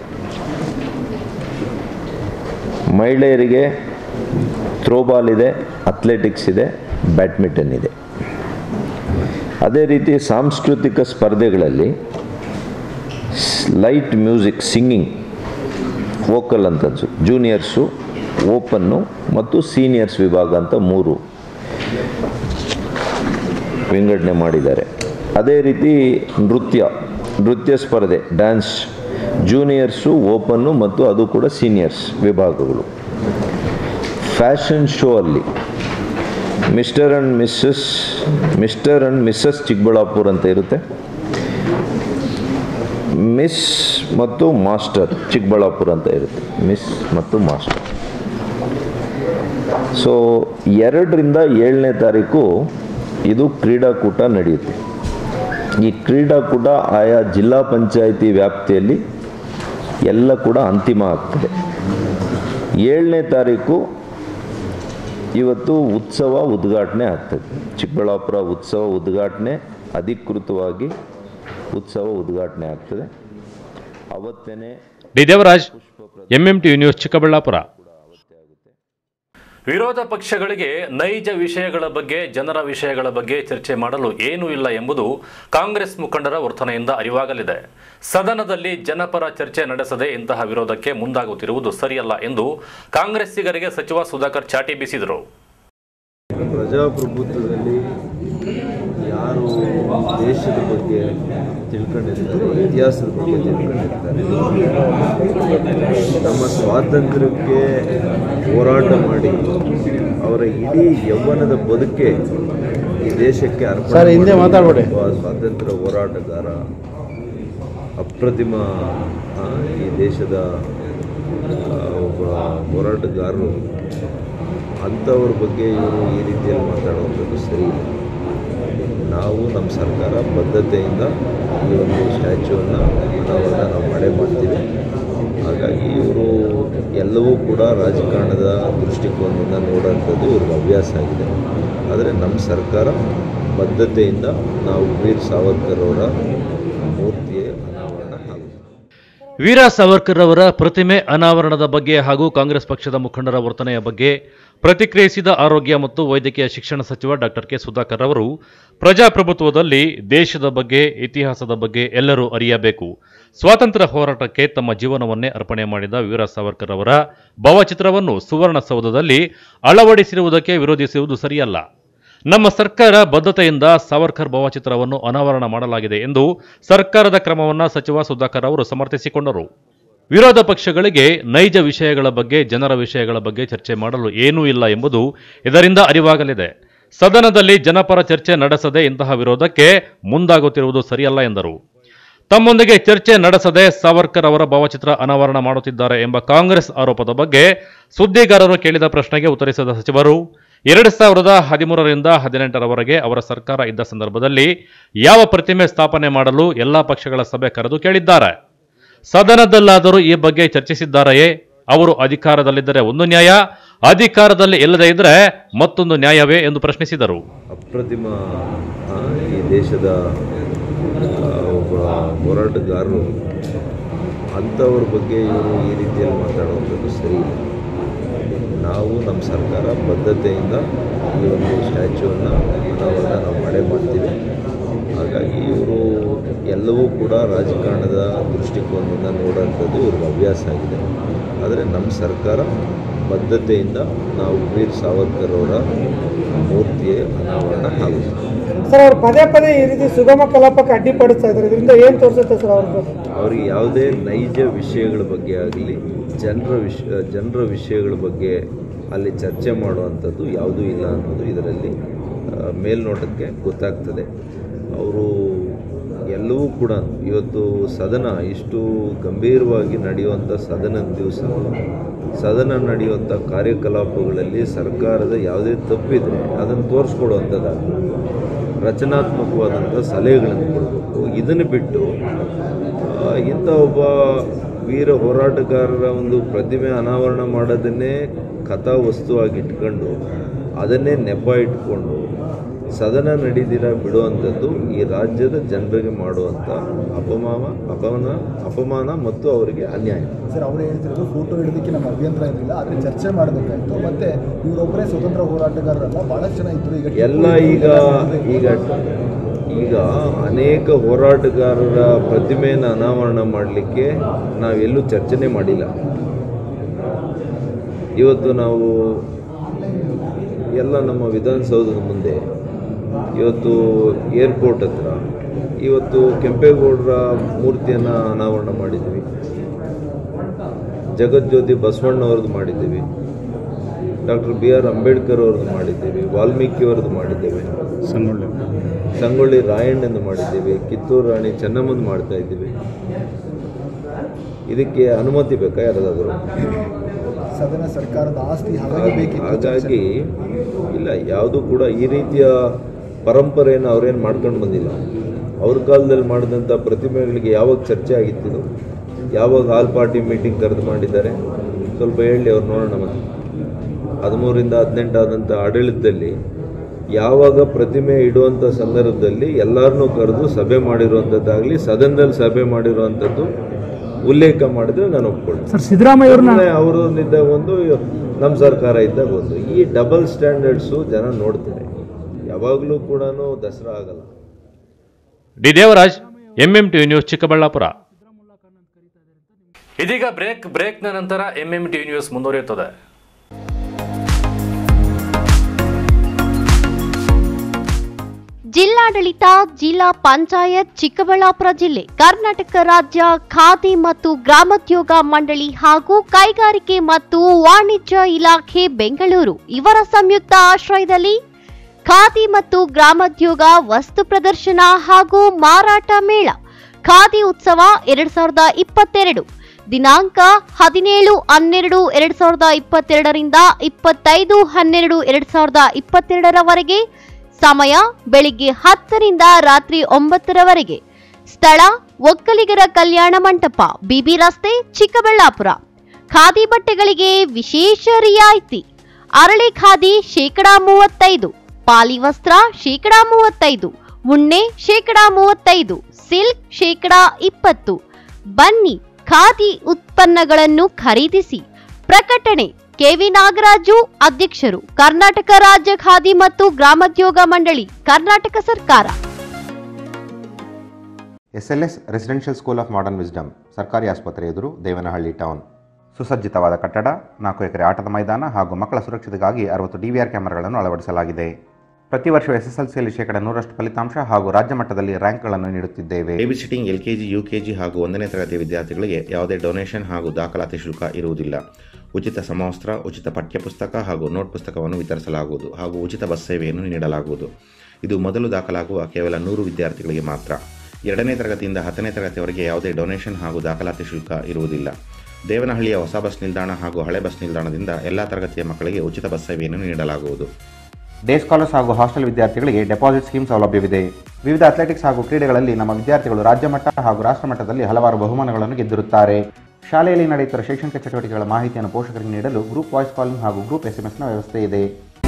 ಮಹಿಳೆಯರಿಗೆ ಥ್ರೋಬಾಲ್ ಇದೆ ಅಥ್ಲೆಟಿಕ್ಸ್ ಇದೆ ಬ್ಯಾಡ್ಮಿಂಟನ್ ಇದೆ ಅದೇ ರೀತಿ ಸಾಂಸ್ಕೃತಿಕ ಸ್ಪರ್ಧೆಗಳಲ್ಲಿ ಲೈಟ್ ಮ್ಯೂಸಿಕ್ ಸಿಂಗಿಂಗ್ ವೋಕಲ್ ಅಂತ ಅನ್ಸು ಜೂನಿಯರ್ಸು ಓಪನ್ನು ಮತ್ತು ಸೀನಿಯರ್ಸ್ ವಿಭಾಗ ಅಂತ ಮೂರು ವಿಂಗಡಣೆ ಮಾಡಿದ್ದಾರೆ ಅದೇ ರೀತಿ ನೃತ್ಯ ನೃತ್ಯ ಸ್ಪರ್ಧೆ ಡ್ಯಾನ್ಸ್ ಜೂನಿಯರ್ಸು ಓಪನ್ನು ಮತ್ತು ಅದು ಕೂಡ ಸೀನಿಯರ್ಸ್ ವಿಭಾಗಗಳು ಫ್ಯಾಷನ್ ಶೋ ಅಲ್ಲಿ mister and missus mister and missus Chikkaballapur ಅಂತ ಇರುತ್ತೆ ಮಿಸ್ ಮತ್ತು ಮಾಸ್ಟರ್ ಚಿಕ್ಕಬಳ್ಳಾಪುರ ಅಂತ ಇರುತ್ತೆ ಮಿಸ್ ಮತ್ತು ಮಾಸ್ಟರ್ ಸೊ ಎರಡರಿಂದ ಏಳನೇ ತಾರೀಕು ಇದು ಕ್ರೀಡಾಕೂಟ ನಡೆಯುತ್ತೆ ಈ ಕ್ರೀಡಾಕೂಟ ಆಯಾ ಜಿಲ್ಲಾ ಪಂಚಾಯಿತಿ ವ್ಯಾಪ್ತಿಯಲ್ಲಿ ಎಲ್ಲ ಕೂಡ ಅಂತಿಮ ಆಗ್ತದೆ ಏಳನೇ ತಾರೀಕು ಇವತ್ತು ಉತ್ಸವ ಉದ್ಘಾಟನೆ ಆಗ್ತದೆ ಚಿಕ್ಕಬಳ್ಳಾಪುರ ಉತ್ಸವ ಉದ್ಘಾಟನೆ ಅಧಿಕೃತವಾಗಿ ಉತ್ಸವ ಉದ್ಘಾಟನೆ ಆಗ್ತದೆ ಅವತ್ತೇನೆ D Devaraj MM T news Chikkaballapur ವಿರೋಧ ಪಕ್ಷಗಳಿಗೆ ನೈಜ ವಿಷಯಗಳ ಬಗ್ಗೆ ಜನರ ವಿಷಯಗಳ ಬಗ್ಗೆ ಚರ್ಚೆ ಮಾಡಲು ಏನೂ ಇಲ್ಲ ಎಂಬುದು ಕಾಂಗ್ರೆಸ್ ಮುಖಂಡರ ವರ್ತನೆಯಿಂದ ಅರಿವಾಗಲಿದೆ ಸದನದಲ್ಲಿ ಜನಪರ ಚರ್ಚೆ ನಡೆಸದೆ ಇಂತಹ ವಿರೋಧಕ್ಕೆ ಮುಂದಾಗುತ್ತಿರುವುದು ಸರಿಯಲ್ಲ ಎಂದು ಕಾಂಗ್ರೆಸ್ಸಿಗರಿಗೆ ಸಚಿವ ಸುಧಾಕರ್ ಚಾಟಿ ಬೀಸಿದರು ಪ್ರಜಾಪ್ರಭುತ್ವದಲ್ಲಿ ಯಾರು ದೇಶದ ಬಗ್ಗೆ ತಿಳ್ಕೊಂಡಿರ್ತಾರೆ ಇತಿಹಾಸದ ಬಗ್ಗೆ ತಿಳ್ಕೊಂಡಿರ್ತಾರೆ ನಮ್ಮ ಸ್ವಾತಂತ್ರ್ಯಕ್ಕೆ ಹೋರಾಟ ಮಾಡಿ ಅವರ ಇಡೀ ಯೌವನದ ಬದುಕೆ ಈ ದೇಶಕ್ಕೆ ಅರ್ಪಣೆ ಸರ್, ಹಿಂದೆ ಮಾಡಿದ ಮಾತಾಡ್ಬೇಡಿ. ಒಬ್ಬ ಸ್ವಾತಂತ್ರ್ಯ ಹೋರಾಟಗಾರ ಅಪ್ರತಿಮ ಆ, ಈ ದೇಶದ ಆ, ಒಬ್ಬ ಹೋರಾಟಗಾರರು ಅಂಥವ್ರ ಬಗ್ಗೆ ಇವರು ಈ ರೀತಿಯಲ್ಲಿ ಮಾತಾಡುವಂಥದ್ದು ಸರಿ ಇಲ್ಲ ನಾವು ನಮ್ಮ ಸರ್ಕಾರ ಬದ್ಧತೆಯಿಂದ ಈ ಒಂದು ಸ್ಟ್ಯಾಚ್ಯೂವನ್ನು ಅನಾವರಣ ನಾವು ಮಾಡೇ ಮಾಡ್ತೀವಿ ಹಾಗಾಗಿ ಇವರು ಎಲ್ಲವೂ ಕೂಡ ರಾಜಕಾರಣದ ದೃಷ್ಟಿಕೋನದಿಂದ ನೋಡೋಂಥದ್ದು ಇವ್ರಿಗೆ ಅಭ್ಯಾಸ ಆಗಿದೆ ಆದರೆ ನಮ್ಮ ಸರ್ಕಾರ ಬದ್ಧತೆಯಿಂದ ನಾವು ವೀರ್ ಸಾವರ್ಕರ್ ಅವರ ಮೂರ್ತಿಯ ಅನಾವರಣ ಆಗುತ್ತೆ ವೀರ ಸಾವರ್ಕರ್ ಅವರ ಪ್ರತಿಮೆ ಅನಾವರಣದ ಬಗ್ಗೆ ಹಾಗೂ ಕಾಂಗ್ರೆಸ್ ಪಕ್ಷದ ಮುಖಂಡರ ವರ್ತನೆಯ ಬಗ್ಗೆ ಪ್ರತಿಕ್ರಿಯಿಸಿದ ಆರೋಗ್ಯ ಮತ್ತು ವೈದ್ಯಕೀಯ ಶಿಕ್ಷಣ ಸಚಿವ ಡಾಕ್ಟರ್ ಕೆ ಸುಧಾಕರ್ ಅವರು ಪ್ರಜಾಪ್ರಭುತ್ವದಲ್ಲಿ ದೇಶದ ಬಗ್ಗೆ ಇತಿಹಾಸದ ಬಗ್ಗೆ ಎಲ್ಲರೂ ಅರಿಯಬೇಕು ಸ್ವಾತಂತ್ರ್ಯ ಹೋರಾಟಕ್ಕೆ ತಮ್ಮ ಜೀವನವನ್ನೇ ಅರ್ಪಣೆ ಮಾಡಿದ ವೀರ ಸಾವರ್ಕರ್ ಅವರ ಭಾವಚಿತ್ರವನ್ನು ಸುವರ್ಣಸೌಧದಲ್ಲಿ ಅಳವಡಿಸಿರುವುದಕ್ಕೆ ವಿರೋಧಿಸುವುದು ಸರಿಯಲ್ಲ ನಮ್ಮ ಸರ್ಕಾರ ಬದ್ಧತೆಯಿಂದ ಸಾವರ್ಕರ್ ಭಾವಚಿತ್ರವನ್ನು ಅನಾವರಣ ಮಾಡಲಾಗಿದೆ ಎಂದು ಸರ್ಕಾರದ ಕ್ರಮವನ್ನು ಸಚಿವ ಸುಧಾಕರ್ ಅವರು ಸಮರ್ಥಿಸಿಕೊಂಡರು ವಿರೋಧ ಪಕ್ಷಗಳಿಗೆ ನೈಜ ವಿಷಯಗಳ ಬಗ್ಗೆ ಜನರ ವಿಷಯಗಳ ಬಗ್ಗೆ ಚರ್ಚೆ ಮಾಡಲು ಏನೂ ಇಲ್ಲ ಎಂಬುದು ಇದರಿಂದ ಅರಿವಾಗಲಿದೆ ಸದನದಲ್ಲಿ ಜನಪರ ಚರ್ಚೆ ನಡೆಸದೆ ಇಂತಹ ವಿರೋಧಕ್ಕೆ ಮುಂದಾಗುತ್ತಿರುವುದು ಸರಿಯಲ್ಲ ಎಂದರು ತಮ್ಮೊಂದಿಗೆ ಚರ್ಚೆ ನಡೆಸದೆ ಸಾವರ್ಕರ್ ಅವರ ಭಾವಚಿತ್ರ ಅನಾವರಣ ಮಾಡುತ್ತಿದ್ದಾರೆ ಎಂಬ ಕಾಂಗ್ರೆಸ್ ಆರೋಪದ ಬಗ್ಗೆ ಸುದ್ದಿಗಾರರು ಕೇಳಿದ ಪ್ರಶ್ನೆಗೆ ಉತ್ತರಿಸಿದ ಸಚಿವರು ಎರಡು ಸಾವಿರದ ಹದಿಮೂರರಿಂದ ಹದಿನೆಂಟರವರೆಗೆ ಅವರ ಸರ್ಕಾರ ಇದ್ದ ಸಂದರ್ಭದಲ್ಲಿ ಯಾವ ಪ್ರತಿಮೆ ಸ್ಥಾಪನೆ ಮಾಡಲು ಎಲ್ಲಾ ಪಕ್ಷಗಳ ಸಭೆ ಕರೆದು ಕೇಳಿದ್ದಾರೆ ಸದನದಲ್ಲಾದರೂ ಈ ಬಗ್ಗೆ ಚರ್ಚಿಸಿದ್ದಾರೆಯೇ ಅವರು ಅಧಿಕಾರದಲ್ಲಿದ್ದರೆ ಒಂದು ನ್ಯಾಯ ಅಧಿಕಾರದಲ್ಲಿ ಇಲ್ಲದೇ ಇದ್ದರೆ ಮತ್ತೊಂದು ನ್ಯಾಯವೇ ಎಂದು ಪ್ರಶ್ನಿಸಿದರು ಅಪ್ರತಿಮ ಆ, ಈ ದೇಶದ ಆ, ಒಬ್ಬ ಹೋರಾಟಗಾರರು ಅಂಥವ್ರ ಬಗ್ಗೆ ಇವರು ಈ ರೀತಿಯಲ್ಲಿ ಮಾತಾಡುವಂಥದ್ದು ಸರಿ ಇಲ್ಲ ನಾವು ನಮ್ಮ ಸರ್ಕಾರ ಬದ್ಧತೆಯಿಂದ ಈ ಒಂದು ಸ್ಟ್ಯಾಚ್ಯೂವನ್ನು ಅನಾವರಣ ನಾವು ಮಾಡೇ ಮಾಡ್ತೀವಿ ಹಾಗಾಗಿ ಇವರು ಎಲ್ಲವೂ ಕೂಡ ರಾಜಕಾರಣದ ದೃಷ್ಟಿಕೋನದಿಂದ ನೋಡೋಂಥದ್ದು ಇವ್ರಿಗೆ ಅಭ್ಯಾಸ ಆಗಿದೆ ಆದರೆ ನಮ್ಮ ಸರ್ಕಾರ ಬದ್ಧತೆಯಿಂದ ನಾವು ವೀರ್ ಸಾವರ್ಕರ್ ಅವರ ಮೂರ್ತಿಯ ಅನಾವರಣ ಆಗುತ್ತೆ ಸರ್ ಅವ್ರು ಪದೇ ಪದೇ ಈ ರೀತಿ ಸುಗಮ ಕಲಾಪಕ್ಕೆ ಅಡ್ಡಿಪಡಿಸ್ತಾ ಇದ್ದಾರೆ ಇದರಿಂದ ಏನು ತೋರಿಸುತ್ತೆ ಸರ್ ಅವ್ರಿಗೆ ಅವರಿಗೆ ಯಾವುದೇ ನೈಜ ವಿಷಯಗಳ ಬಗ್ಗೆ ಆಗಲಿ ಜನರ ವಿಷ ಜನರ ವಿಷಯಗಳ ಬಗ್ಗೆ ಅಲ್ಲಿ ಚರ್ಚೆ ಮಾಡುವಂಥದ್ದು ಯಾವುದೂ ಇಲ್ಲ ಅನ್ನೋದು ಇದರಲ್ಲಿ ಆ, ಮೇಲ್ನೋಟಕ್ಕೆ ಗೊತ್ತಾಗ್ತದೆ ಅವರು ಎಲ್ಲವೂ ಕೂಡ ಇವತ್ತು ಸದನ ಇಷ್ಟು ಗಂಭೀರವಾಗಿ ನಡೆಯುವಂಥ ಸದನದ ದಿವಸ ಸದನ ನಡೆಯುವಂಥ ಕಾರ್ಯಕಲಾಪಗಳಲ್ಲಿ ಸರ್ಕಾರದ ಯಾವುದೇ ತಪ್ಪಿದ್ರೆ ಅದನ್ನು ತೋರಿಸ್ಕೊಡುವಂಥದ್ದಾಗಲಿ ರಚನಾತ್ಮಕವಾದಂಥ ಸಲಹೆಗಳನ್ನು ಕೊಡಬೇಕು ಇದನ್ನು ಬಿಟ್ಟು ಆ, ಇಂಥ ಒಬ್ಬ ವೀರ ಹೋರಾಟಗಾರರ ಒಂದು ಪ್ರತಿಮೆ ಅನಾವರಣ ಮಾಡೋದನ್ನೇ ಕಥಾವಸ್ತುವಾಗಿ ಇಟ್ಕೊಂಡು ಅದನ್ನೇ ನೆಪ ಇಟ್ಕೊಂಡು ಸದನ ನಡೀದಿರ ಬಿಡುವಂಥದ್ದು ಈ ರಾಜ್ಯದ ಜನರಿಗೆ ಮಾಡುವಂಥ ಅಪಮಾನ ಅಪಮಾನ ಅಪಮಾನ ಮತ್ತು ಅವರಿಗೆ ಅನ್ಯಾಯ ಸರ್ ಅವರು ಹೇಳ್ತಿರೋದು ಫೋಟೋ ಹಿಡೋದಕ್ಕೆ ನಮ್ಮ ಅಭ್ಯಂತರ ಇರಲಿಲ್ಲ ಆದರೆ ಚರ್ಚೆ ಮಾಡಬೇಕಾಯಿತು ಮತ್ತೆ ಇವರೊಬ್ಬರೇ ಸ್ವತಂತ್ರ ಹೋರಾಟಗಾರರಲ್ಲ ಭಾಳಷ್ಟು ಜನ ಇದ್ರು ಈಗ ಎಲ್ಲ ಈಗ ಈಗ ಈಗ ಅನೇಕ ಹೋರಾಟಗಾರರ ಪ್ರತಿಮೆಯನ್ನು ಅನಾವರಣ ಮಾಡಲಿಕ್ಕೆ ನಾವೆಲ್ಲೂ ಚರ್ಚೆನೇ ಮಾಡಿಲ್ಲ ಇವತ್ತು ನಾವು ಎಲ್ಲ ನಮ್ಮ ವಿಧಾನಸೌಧದ ಮುಂದೆ ಇವತ್ತು ಏರ್ಪೋರ್ಟ್ ಹತ್ರ ಇವತ್ತು ಕೆಂಪೇಗೌಡರ ಮೂರ್ತಿಯನ್ನು ಅನಾವರಣ ಮಾಡಿದ್ವಿ ಜಗಜ್ಯೋತಿ ಬಸವಣ್ಣವ್ರದ್ದು ಮಾಡಿದ್ದೀವಿ ಡಾಕ್ಟರ್ ಬಿ ಆರ್ ಅಂಬೇಡ್ಕರ್ ಅವ್ರದ್ದು ಮಾಡಿದ್ದೀವಿ ವಾಲ್ಮೀಕಿ ಅವ್ರದ್ದು ಮಾಡಿದ್ದೇವೆ ಸಂಗೊಳ್ಳಿ ಸಂಗೊಳ್ಳಿ ರಾಯಣ್ಣಂದು ಮಾಡಿದ್ದೀವಿ ಕಿತ್ತೂರು ರಾಣಿ ಚೆನ್ನಮ್ಮಂದು ಮಾಡ್ತಾ ಇದ್ದೀವಿ ಇದಕ್ಕೆ ಅನುಮತಿ ಬೇಕಾ ಯಾರಾದರೂ ಸದನ ಸರ್ಕಾರದ ಆಸ್ತಿ ಹಾಗಾಗಿ ಬೇಕಿತ್ತು ಹಾಗಾಗಿ ಇಲ್ಲ ಯಾವುದು ಕೂಡ ಈ ರೀತಿಯ ಪರಂಪರೆಯನ್ನು ಅವರೇನು ಮಾಡ್ಕೊಂಡು ಬಂದಿಲ್ಲ ಅವ್ರ ಕಾಲದಲ್ಲಿ ಮಾಡಿದಂಥ ಪ್ರತಿಮೆಗಳಿಗೆ ಯಾವಾಗ ಚರ್ಚೆ ಆಗಿತ್ತಿದು ಯಾವಾಗ ಆಲ್ ಪಾರ್ಟಿ ಮೀಟಿಂಗ್ ಕರೆದು ಮಾಡಿದ್ದಾರೆ ಸ್ವಲ್ಪ ಹೇಳಿ ಅವ್ರು ನೋಡೋಣ ಮತ್ತೆ ಹದಿಮೂರಿಂದ ಹದಿನೆಂಟಾದಂಥ ಆಡಳಿತದಲ್ಲಿ ಯಾವಾಗ ಪ್ರತಿಮೆ ಇಡುವಂಥ ಸಂದರ್ಭದಲ್ಲಿ ಎಲ್ಲರನ್ನೂ ಕರೆದು ಸಭೆ ಮಾಡಿರುವಂಥದ್ದಾಗಲಿ ಸದನದಲ್ಲಿ ಸಭೆ ಮಾಡಿರುವಂಥದ್ದು ಉಲ್ಲೇಖ ಮಾಡಿದ್ರೆ ನಾನು ಒಪ್ಕೊಳ್ಳಿ ಸರ್ ಸಿದ್ದರಾಮಯ್ಯ ಅವ್ರನ್ನ ಅವರು ಇದ್ದಾಗ ಒಂದು ನಮ್ಮ ಸರ್ಕಾರ ಇದ್ದಾಗ ಒಂದು ಈ ಡಬಲ್ ಸ್ಟ್ಯಾಂಡರ್ಡ್ಸು ಜನ ನೋಡ್ತಾರೆ ಯಾವಾಗಲೂ ಕೂಡ ದಸರಾ ಆಗಲ್ಲ D Devaraj MM TV news Chikkaballapur ಇದೀಗ ಬ್ರೇಕ್ ಬ್ರೇಕ್ನ ನಂತರ ಎಂಎಂ ಟಿವಿ ನ್ಯೂಸ್ ಮುಂದುವರಿಯುತ್ತದೆ ಜಿಲ್ಲಾಡಳಿತ ಜಿಲ್ಲಾ ಪಂಚಾಯತ್ ಚಿಕ್ಕಬಳ್ಳಾಪುರ ಜಿಲ್ಲೆ ಕರ್ನಾಟಕ ರಾಜ್ಯ ಖಾದಿ ಮತ್ತು ಗ್ರಾಮೋದ್ಯೋಗ ಮಂಡಳಿ ಹಾಗೂ ಕೈಗಾರಿಕೆ ಮತ್ತು ವಾಣಿಜ್ಯ ಇಲಾಖೆ ಬೆಂಗಳೂರು ಇವರ ಸಂಯುಕ್ತ ಆಶ್ರಯದಲ್ಲಿ ಖಾದಿ ಮತ್ತು ಗ್ರಾಮೋದ್ಯೋಗ ವಸ್ತು ಪ್ರದರ್ಶನ ಹಾಗೂ ಮಾರಾಟ ಮೇಳ ಖಾದಿ ಉತ್ಸವ ಎರಡ್ ಸಾವಿರದ ಇಪ್ಪತ್ತೆರಡು ದಿನಾಂಕ ಹದಿನೇಳು ಹನ್ನೆರಡು ಎರಡ್ ಸಾವಿರದ ಇಪ್ಪತ್ತೆರಡರಿಂದ ಇಪ್ಪತ್ತೈದು ಹನ್ನೆರಡು ಎರಡ್ ಸಾವಿರದ ಇಪ್ಪತ್ತೆರಡರವರೆಗೆ ಸಮಯ ಬೆಳಿಗ್ಗೆ ಹತ್ತರಿಂದ ರಾತ್ರಿ ಒಂಬತ್ತರವರೆಗೆ ಸ್ಥಳ ಒಕ್ಕಲಿಗರ ಕಲ್ಯಾಣ ಮಂಟಪ ಬಿಬಿ ರಸ್ತೆ ಚಿಕ್ಕಬಳ್ಳಾಪುರ ಖಾದಿ ಬಟ್ಟೆಗಳಿಗೆ ವಿಶೇಷ ರಿಯಾಯಿತಿ ಅರಳಿ ಖಾದಿ ಶೇಕಡಾ ಮೂವತ್ತೈದು ಪಾಲಿ ವಸ್ತ್ರ ಶೇಕಡಾ ಮೂವತ್ತೈದು ಉಣ್ಣೆ ಶೇಕಡಾ ಮೂವತ್ತೈದು ಸಿಲ್ಕ್ ಶೇಕಡಾ ಇಪ್ಪತ್ತು ಬನ್ನಿ ಖಾದಿ ಉತ್ಪನ್ನಗಳನ್ನು ಖರೀದಿಸಿ ಪ್ರಕಟಣೆ ಕೆವಿ ನಾಗರಾಜು ಅಧ್ಯಕ್ಷರು ಕರ್ನಾಟಕ ರಾಜ್ಯ ಖಾದಿ ಮತ್ತು ಗ್ರಾಮೋದ್ಯೋಗ ಮಂಡಳಿ ಕರ್ನಾಟಕ ಸರ್ಕಾರ SLS residential school of modern wisdom ಸರ್ಕಾರಿ ಆಸ್ಪತ್ರೆ ಎದುರು ದೇವನಹಳ್ಳಿ ಟೌನ್ ಸುಸಜ್ಜಿತವಾದ ಕಟ್ಟಡ ನಾಲ್ಕು ಎಕರೆ ಆಟದ ಮೈದಾನ ಹಾಗೂ ಮಕ್ಕಳ ಸುರಕ್ಷತೆಗಾಗಿ ಅರವತ್ತು ಡಿವಿಆರ್ ಕ್ಯಾಮೆರಾಗಳನ್ನು ಅಳವಡಿಸಲಾಗಿದೆ ಪ್ರತಿ ವರ್ಷ ಎಸ್ಎಸ್ಎಲ್ಸಿಯಲ್ಲಿ ಶೇಕಡ ನೂರಷ್ಟು ಫಲಿತಾಂಶ ಹಾಗೂ ರಾಜ್ಯ ಮಟ್ಟದಲ್ಲಿ ರ್ಯಾಂಕ್ಗಳನ್ನು ನೀಡುತ್ತಿದ್ದೇವೆ ಬೇಬಿ ಸಿಟಿಂಗ್ ಎಲ್ಕೆಜಿ ಯುಕೆಜಿ ಹಾಗೂ ಒಂದನೇ ತರಗತಿ ವಿದ್ಯಾರ್ಥಿಗಳಿಗೆ ಯಾವುದೇ ಡೊನೇಷನ್ ಹಾಗೂ ದಾಖಲಾತಿ ಶುಲ್ಕ ಇರುವುದಿಲ್ಲ ಉಚಿತ ಸಮವಸ್ತ್ರ ಉಚಿತ ಪಠ್ಯಪುಸ್ತಕ ಹಾಗೂ ನೋಟ್ ಪುಸ್ತಕವನ್ನು ವಿತರಿಸಲಾಗುವುದು ಹಾಗೂ ಉಚಿತ ಬಸ್ ಸೇವೆಯನ್ನು ನೀಡಲಾಗುವುದು ಇದು ಮೊದಲು ದಾಖಲಾಗುವ ಕೇವಲ ನೂರು ವಿದ್ಯಾರ್ಥಿಗಳಿಗೆ ಮಾತ್ರ ಎರಡನೇ ತರಗತಿಯಿಂದ ಹತ್ತನೇ ತರಗತಿಯವರೆಗೆ ಯಾವುದೇ ಡೊನೇಷನ್ ಹಾಗೂ ದಾಖಲಾತಿ ಶುಲ್ಕ ಇರುವುದಿಲ್ಲ ದೇವನಹಳ್ಳಿಯ ಹೊಸ ಬಸ್ ನಿಲ್ದಾಣ ಹಾಗೂ ಹಳೆ ಬಸ್ ನಿಲ್ದಾಣದಿಂದ ಎಲ್ಲ ತರಗತಿಯ ಮಕ್ಕಳಿಗೆ ಉಚಿತ ಬಸ್ ಸೇವೆಯನ್ನು ನೀಡಲಾಗುವುದು ಡೇ ಸ್ಕಾಲರ್ಸ್ ಹಾಗೂ ಹಾಸ್ಟೆಲ್ ವಿದ್ಯಾರ್ಥಿಗಳಿಗೆ ಡೆಪಾಸಿಟ್ ಸ್ಕೀಮ್ ಸೌಲಭ್ಯವಿದೆ ವಿವಿಧ ಅಥ್ಲೆಟಿಕ್ಸ್ ಹಾಗೂ ಕ್ರೀಡೆಗಳಲ್ಲಿ ನಮ್ಮ ವಿದ್ಯಾರ್ಥಿಗಳು ರಾಜ್ಯ ಮಟ್ಟ ಹಾಗೂ ರಾಷ್ಟ್ರ ಮಟ್ಟದಲ್ಲಿ ಹಲವಾರು ಬಹುಮಾನಗಳನ್ನು ಗೆದ್ದಿರುತ್ತಾರೆ ಶಾಲೆಯಲ್ಲಿ ನಡೆಯುತ್ತಿರುವ ಶೈಕ್ಷಣಿಕ ಚಟುವಟಿಕೆಗಳ ಮಾಹಿತಿಯನ್ನು ಪೋಷಕರಿಗೆ ನೀಡಲು ಗ್ರೂಪ್ ವಾಯ್ಸ್ ಕಾಲಿಂಗ್ ಹಾಗೂ ಗ್ರೂಪ್ ಎಸ್ಎಂಎಸ್ನ ವ್ಯವಸ್ಥೆ ಇದೆ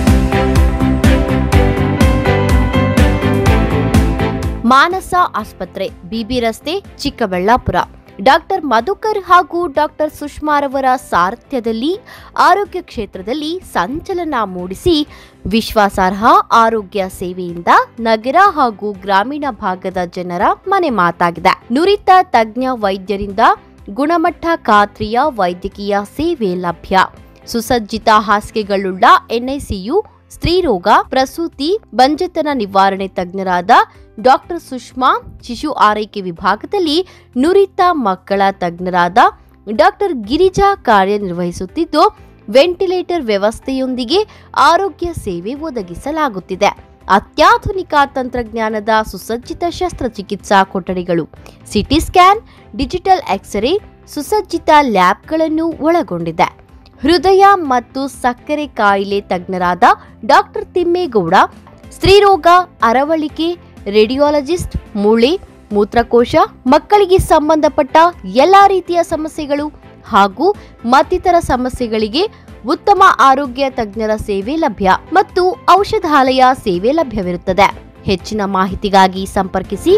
ಮಾನಸ ಆಸ್ಪತ್ರೆ ಬಿಬಿ ರಸ್ತೆ ಚಿಕ್ಕಬಳ್ಳಾಪುರ ಡಾಕ್ಟರ್ ಮಧುಕರ್ ಹಾಗೂ ಡಾಕ್ಟರ್ ಸುಷ್ಮಾರವರ ಸಾರಥ್ಯದಲ್ಲಿ ಆರೋಗ್ಯ ಕ್ಷೇತ್ರದಲ್ಲಿ ಸಂಚಲನ ಮೂಡಿಸಿ ವಿಶ್ವಾಸಾರ್ಹ ಆರೋಗ್ಯ ಸೇವೆಯಿಂದ ನಗರ ಹಾಗೂ ಗ್ರಾಮೀಣ ಭಾಗದ ಜನರ ಮನೆ ಮಾತಾಗಿದೆ ನುರಿತ ತಜ್ಞ ವೈದ್ಯರಿಂದ ಗುಣಮಟ್ಟ ಖಾತ್ರಿಯ ವೈದ್ಯಕೀಯ ಸೇವೆ ಲಭ್ಯ ಸುಸಜ್ಜಿತ ಹಾಸಿಗೆಗಳುಳ್ಳ ಎನ್ಐಸಿಯು ಸ್ತ್ರೀರೋಗ ಪ್ರಸೂತಿ ಬಂಜೆತನ ನಿವಾರಣೆ ತಜ್ಞರಾದ ಡಾಕ್ಟರ್ ಸುಷ್ಮಾ ಶಿಶು ಆರೈಕೆ ವಿಭಾಗದಲ್ಲಿ ನುರಿತ ಮಕ್ಕಳ ತಜ್ಞರಾದ ಡಾಕ್ಟರ್ ಗಿರಿಜಾ ಕಾರ್ಯನಿರ್ವಹಿಸುತ್ತಿದ್ದು ವೆಂಟಿಲೇಟರ್ ವ್ಯವಸ್ಥೆಯೊಂದಿಗೆ ಆರೋಗ್ಯ ಸೇವೆ ಒದಗಿಸಲಾಗುತ್ತಿದೆ ಅತ್ಯಾಧುನಿಕ ತಂತ್ರಜ್ಞಾನದ ಸುಸಜ್ಜಿತ ಶಸ್ತ್ರಚಿಕಿತ್ಸಾ ಕೊಠಡಿಗಳು ಸಿಟಿ ಸ್ಕ್ಯಾನ್ ಡಿಜಿಟಲ್ ಎಕ್ಸ್ರೇ ಸುಸಜ್ಜಿತ ಲ್ಯಾಬ್ಗಳನ್ನು ಒಳಗೊಂಡಿದೆ ಹೃದಯ ಮತ್ತು ಸಕ್ಕರೆ ಕಾಯಿಲೆ ತಜ್ಞರಾದ ಡಾಕ್ಟರ್ ತಿಮ್ಮೇಗೌಡ ಸ್ತ್ರೀರೋಗ ಅರವಳಿಕೆ ರೇಡಿಯಾಲಜಿಸ್ಟ್ ಮೂಳೆ ಮೂತ್ರಕೋಶ ಮಕ್ಕಳಿಗೆ ಸಂಬಂಧಪಟ್ಟ ಎಲ್ಲ ರೀತಿಯ ಸಮಸ್ಯೆಗಳು ಹಾಗೂ ಮತ್ತಿತರ ಸಮಸ್ಯೆಗಳಿಗೆ ಉತ್ತಮ ಆರೋಗ್ಯ ತಜ್ಞರ ಸೇವೆ ಲಭ್ಯ ಮತ್ತು ಔಷಧಾಲಯ ಸೇವೆ ಲಭ್ಯವಿರುತ್ತದೆ ಹೆಚ್ಚಿನ ಮಾಹಿತಿಗಾಗಿ ಸಂಪರ್ಕಿಸಿ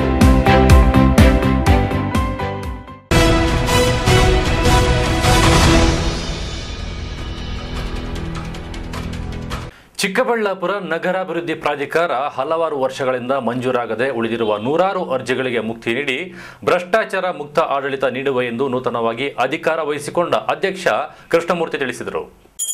ಚಿಕ್ಕಬಳ್ಳಾಪುರ ನಗರಾಭಿವೃದ್ಧಿ ಪ್ರಾಧಿಕಾರ ಹಲವಾರು ವರ್ಷಗಳಿಂದ ಮಂಜೂರಾಗದೆ ಉಳಿದಿರುವ ನೂರಾರು ಅರ್ಜಿಗಳಿಗೆ ಮುಕ್ತಿ ನೀಡಿ ಭ್ರಷ್ಟಾಚಾರ ಮುಕ್ತ ಆಡಳಿತ ನೀಡುವ ಎಂದು ನೂತನವಾಗಿ ಅಧಿಕಾರ ವಹಿಸಿಕೊಂಡ ಅಧ್ಯಕ್ಷ ಕೃಷ್ಣಮೂರ್ತಿ ತಿಳಿಸಿದರು